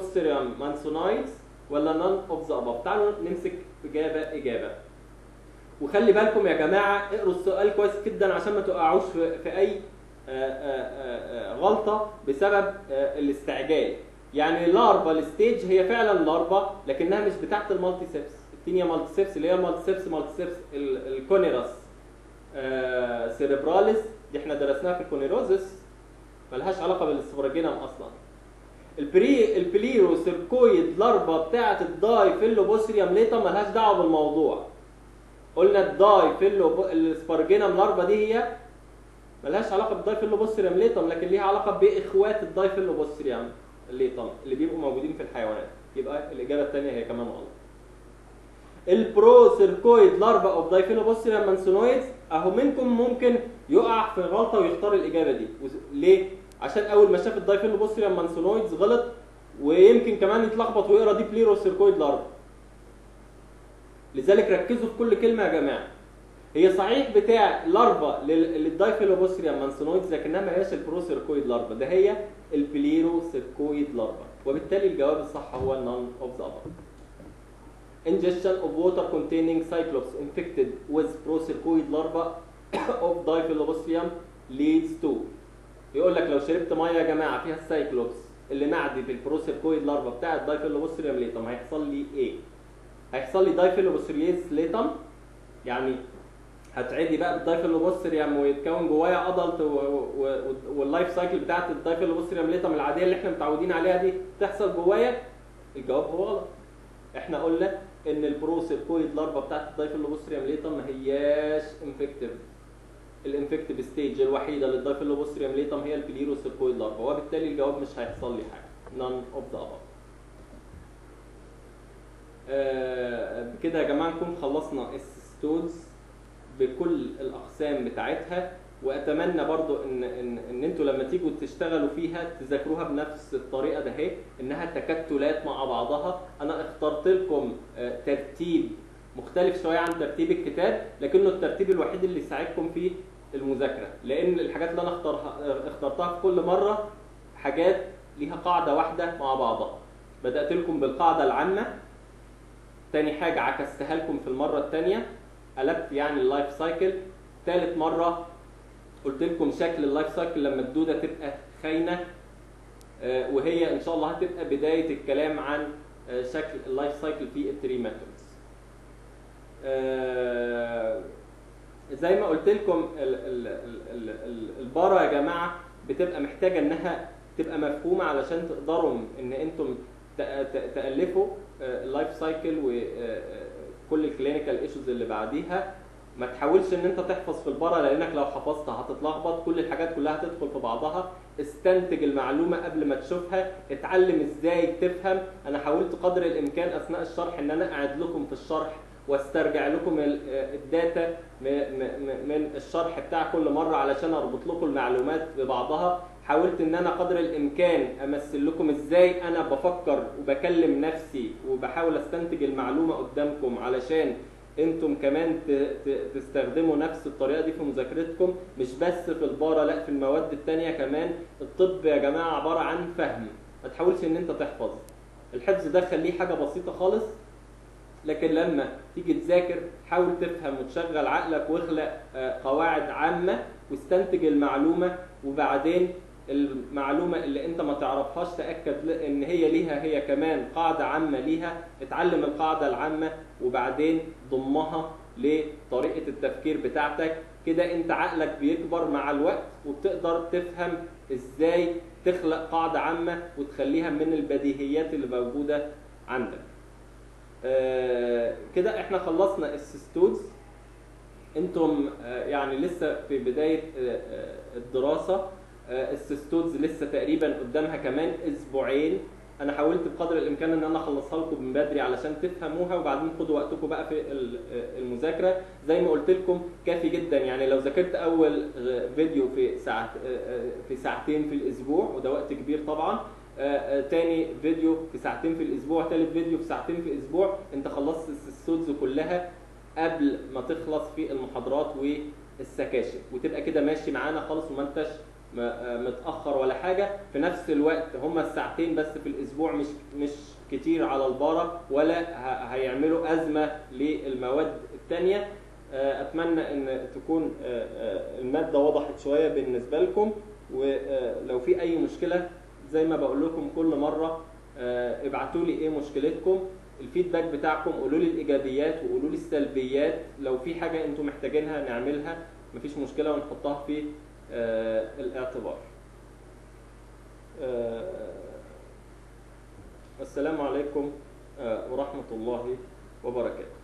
Diphyllobostrium mansonites ولا none of the above تعالوا نمسك إجابة إجابة وخلي بالكم يا جماعه اقروا السؤال كويس جدا عشان ما تقعوش في, في اي آه، آه، آه، آه، غلطه بسبب آه، الاستعجال يعني لارفا ستيج هي فعلا لارفا لكنها مش بتاعت المالتي سيبس التينيا مالتي سيبس اللي هي المالتي سيبس مالتي سيبس ال- الكونيراس آه، سيريبراليس دي احنا درسناها في الكونيروزس ملهاش علاقه بالسفراجينم اصلا البري البليرو سيركويد لارفا بتاعه الداي فيلوبوسريوم ليتا ملهاش دعوه بالموضوع قلنا الداي فيلو السبارجينم لارفا دي هي ملهاش علاقه بالداي فيلوبوسريوم ليتم لكن ليها علاقه باخوات الداي فيلوبوسريوم ليتم اللي بيبقوا موجودين في الحيوانات يبقى الاجابه الثانيه هي كمان غلط البرو سيركويد لارفا اوف دايفيلوبوسيريم مانسونويدز اهو منكم ممكن يقع في غلطه ويختار الاجابه دي وز- ليه عشان اول ما شاف الدايفيلوبوسيريم مانسونويدز غلط ويمكن كمان يتلخبط ويقرا دي بليرو سيركويد لارفا لذلك ركزوا في كل كلمه يا جماعه هي صحيح بتاع لارفا لل- للدايفيلوبوسيريم مانسونويدز لكنها ما هياش البرو سيركويد لارفا ده هي البليرو سيركويد لارفا وبالتالي الجواب الصح هو none of the above ingestion of water containing cyclops infected with procercoid larva of Diphyllobostrium leads to يقول لك لو شربت ميه يا جماعه فيها السايكلوبس اللي معدي بالبروسيركويد لارفا بتاع الدايفيلوبوستريوم ليتم هيحصل لي ايه؟ هيحصل لي دايفيلوبوستريز ليتم يعني هتعدي بقى بالدايفيلوبوستريوم ويتكون جوايا ادلت واللايف سايكل بتاعت الدايفيلوبوستريوم ليتم العاديه اللي احنا متعودين عليها دي تحصل جوايا الجواب هو غلط احنا قلنا ان البروسيركويد لارفا بتاعت الدايفيلوبوستريوم ليتم ما هياش انفكتيف الانفكتيف ستيج الوحيده للدايفيلوبوستريوم ليتم هي البليروسيركويد لارفا وبالتالي الجواب مش هيحصل لي حاجه none of the above آه، بكده يا جماعه نكون خلصنا الستودز بكل الاقسام بتاعتها واتمنى برضو ان ان ان انتوا لما تيجوا تشتغلوا فيها تذاكروها بنفس الطريقه ده اهي انها تكتلات مع بعضها انا اخترت لكم آه، ترتيب مختلف شويه عن ترتيب الكتاب لكنه الترتيب الوحيد اللي يساعدكم في المذاكره لان الحاجات اللي انا اختارها اخترتها في كل مره حاجات ليها قاعده واحده مع بعضها بدات لكم بالقاعده العامه تاني حاجه عكستها لكم في المره الثانيه قلبت يعني اللايف سايكل ثالث مره قلت لكم شكل اللايف سايكل لما الدوده تبقى خاينه آه، وهي ان شاء الله هتبقى بدايه الكلام عن آه، شكل اللايف سايكل في التريماتومز آه، زي ما قلت لكم ال- ال- ال- ال- ال- البارة يا جماعه بتبقى محتاجه انها تبقى مفهومه علشان تقدروا ان انتم ت- ت- تالفوا اللايف سايكل وكل الكلينيكال ايشوز اللي بعديها ما تحاولش ان انت تحفظ في البارة لانك لو حفظت هتتلخبط كل الحاجات كلها هتدخل في بعضها استنتج المعلومه قبل ما تشوفها اتعلم ازاي تفهم انا حاولت قدر الامكان اثناء الشرح ان انا اقعد لكم في الشرح واسترجع لكم ال- الداتا م- م- م- من الشرح بتاع كل مره علشان اربط لكم المعلومات ببعضها حاولت ان انا قدر الامكان امثل لكم ازاي انا بفكر وبكلم نفسي وبحاول استنتج المعلومه قدامكم علشان انتم كمان ت- ت- تستخدموا نفس الطريقه دي في مذاكرتكم مش بس في البارة لا في المواد التانية كمان الطب يا جماعه عباره عن فهم ما تحاولش ان انت تحفظ الحفظ ده خليه حاجه بسيطه خالص لكن لما تيجي تذاكر حاول تفهم وتشغل عقلك واخلق آه، قواعد عامه واستنتج المعلومه وبعدين المعلومه اللي انت ما تعرفهاش تاكد ل- ان هي ليها هي كمان قاعده عامه ليها اتعلم القاعده العامه وبعدين ضمها لطريقه التفكير بتاعتك كده انت عقلك بيكبر مع الوقت وبتقدر تفهم ازاي تخلق قاعده عامه وتخليها من البديهيات اللي موجوده عندك آه، كده احنا خلصنا السيستودز انتم آه، يعني لسه في بدايه آه، آه، الدراسه آه، السيستودز لسه تقريبا قدامها كمان اسبوعين انا حاولت بقدر الامكان ان انا اخلصها لكم من بدري علشان تفهموها وبعدين خدوا وقتكم بقى في ال- آه، المذاكره زي ما قلت لكم كافي جدا يعني لو ذاكرت اول آه، فيديو في ساعة آه، آه، في ساعتين في الاسبوع وده وقت كبير طبعا آه، آه، تاني فيديو في ساعتين في الاسبوع تالت فيديو في ساعتين في الاسبوع انت خلصت السودز كلها قبل ما تخلص في المحاضرات والسكاشن وتبقى كده ماشي معانا خالص وما انتش م- آه، متاخر ولا حاجه في نفس الوقت هما الساعتين بس في الاسبوع مش مش كتير على البارة ولا ه- هيعملوا ازمه للمواد الثانيه آه، اتمنى ان تكون آه، آه، الماده وضحت شويه بالنسبه لكم ولو في اي مشكله زي ما بقول لكم كل مره آه، ابعتوا لي ايه مشكلتكم الفيدباك بتاعكم قولوا لي الايجابيات وقولوا لي السلبيات لو في حاجه انتم محتاجينها نعملها مفيش مشكله ونحطها في آه، الاعتبار آه، السلام عليكم آه، ورحمه الله وبركاته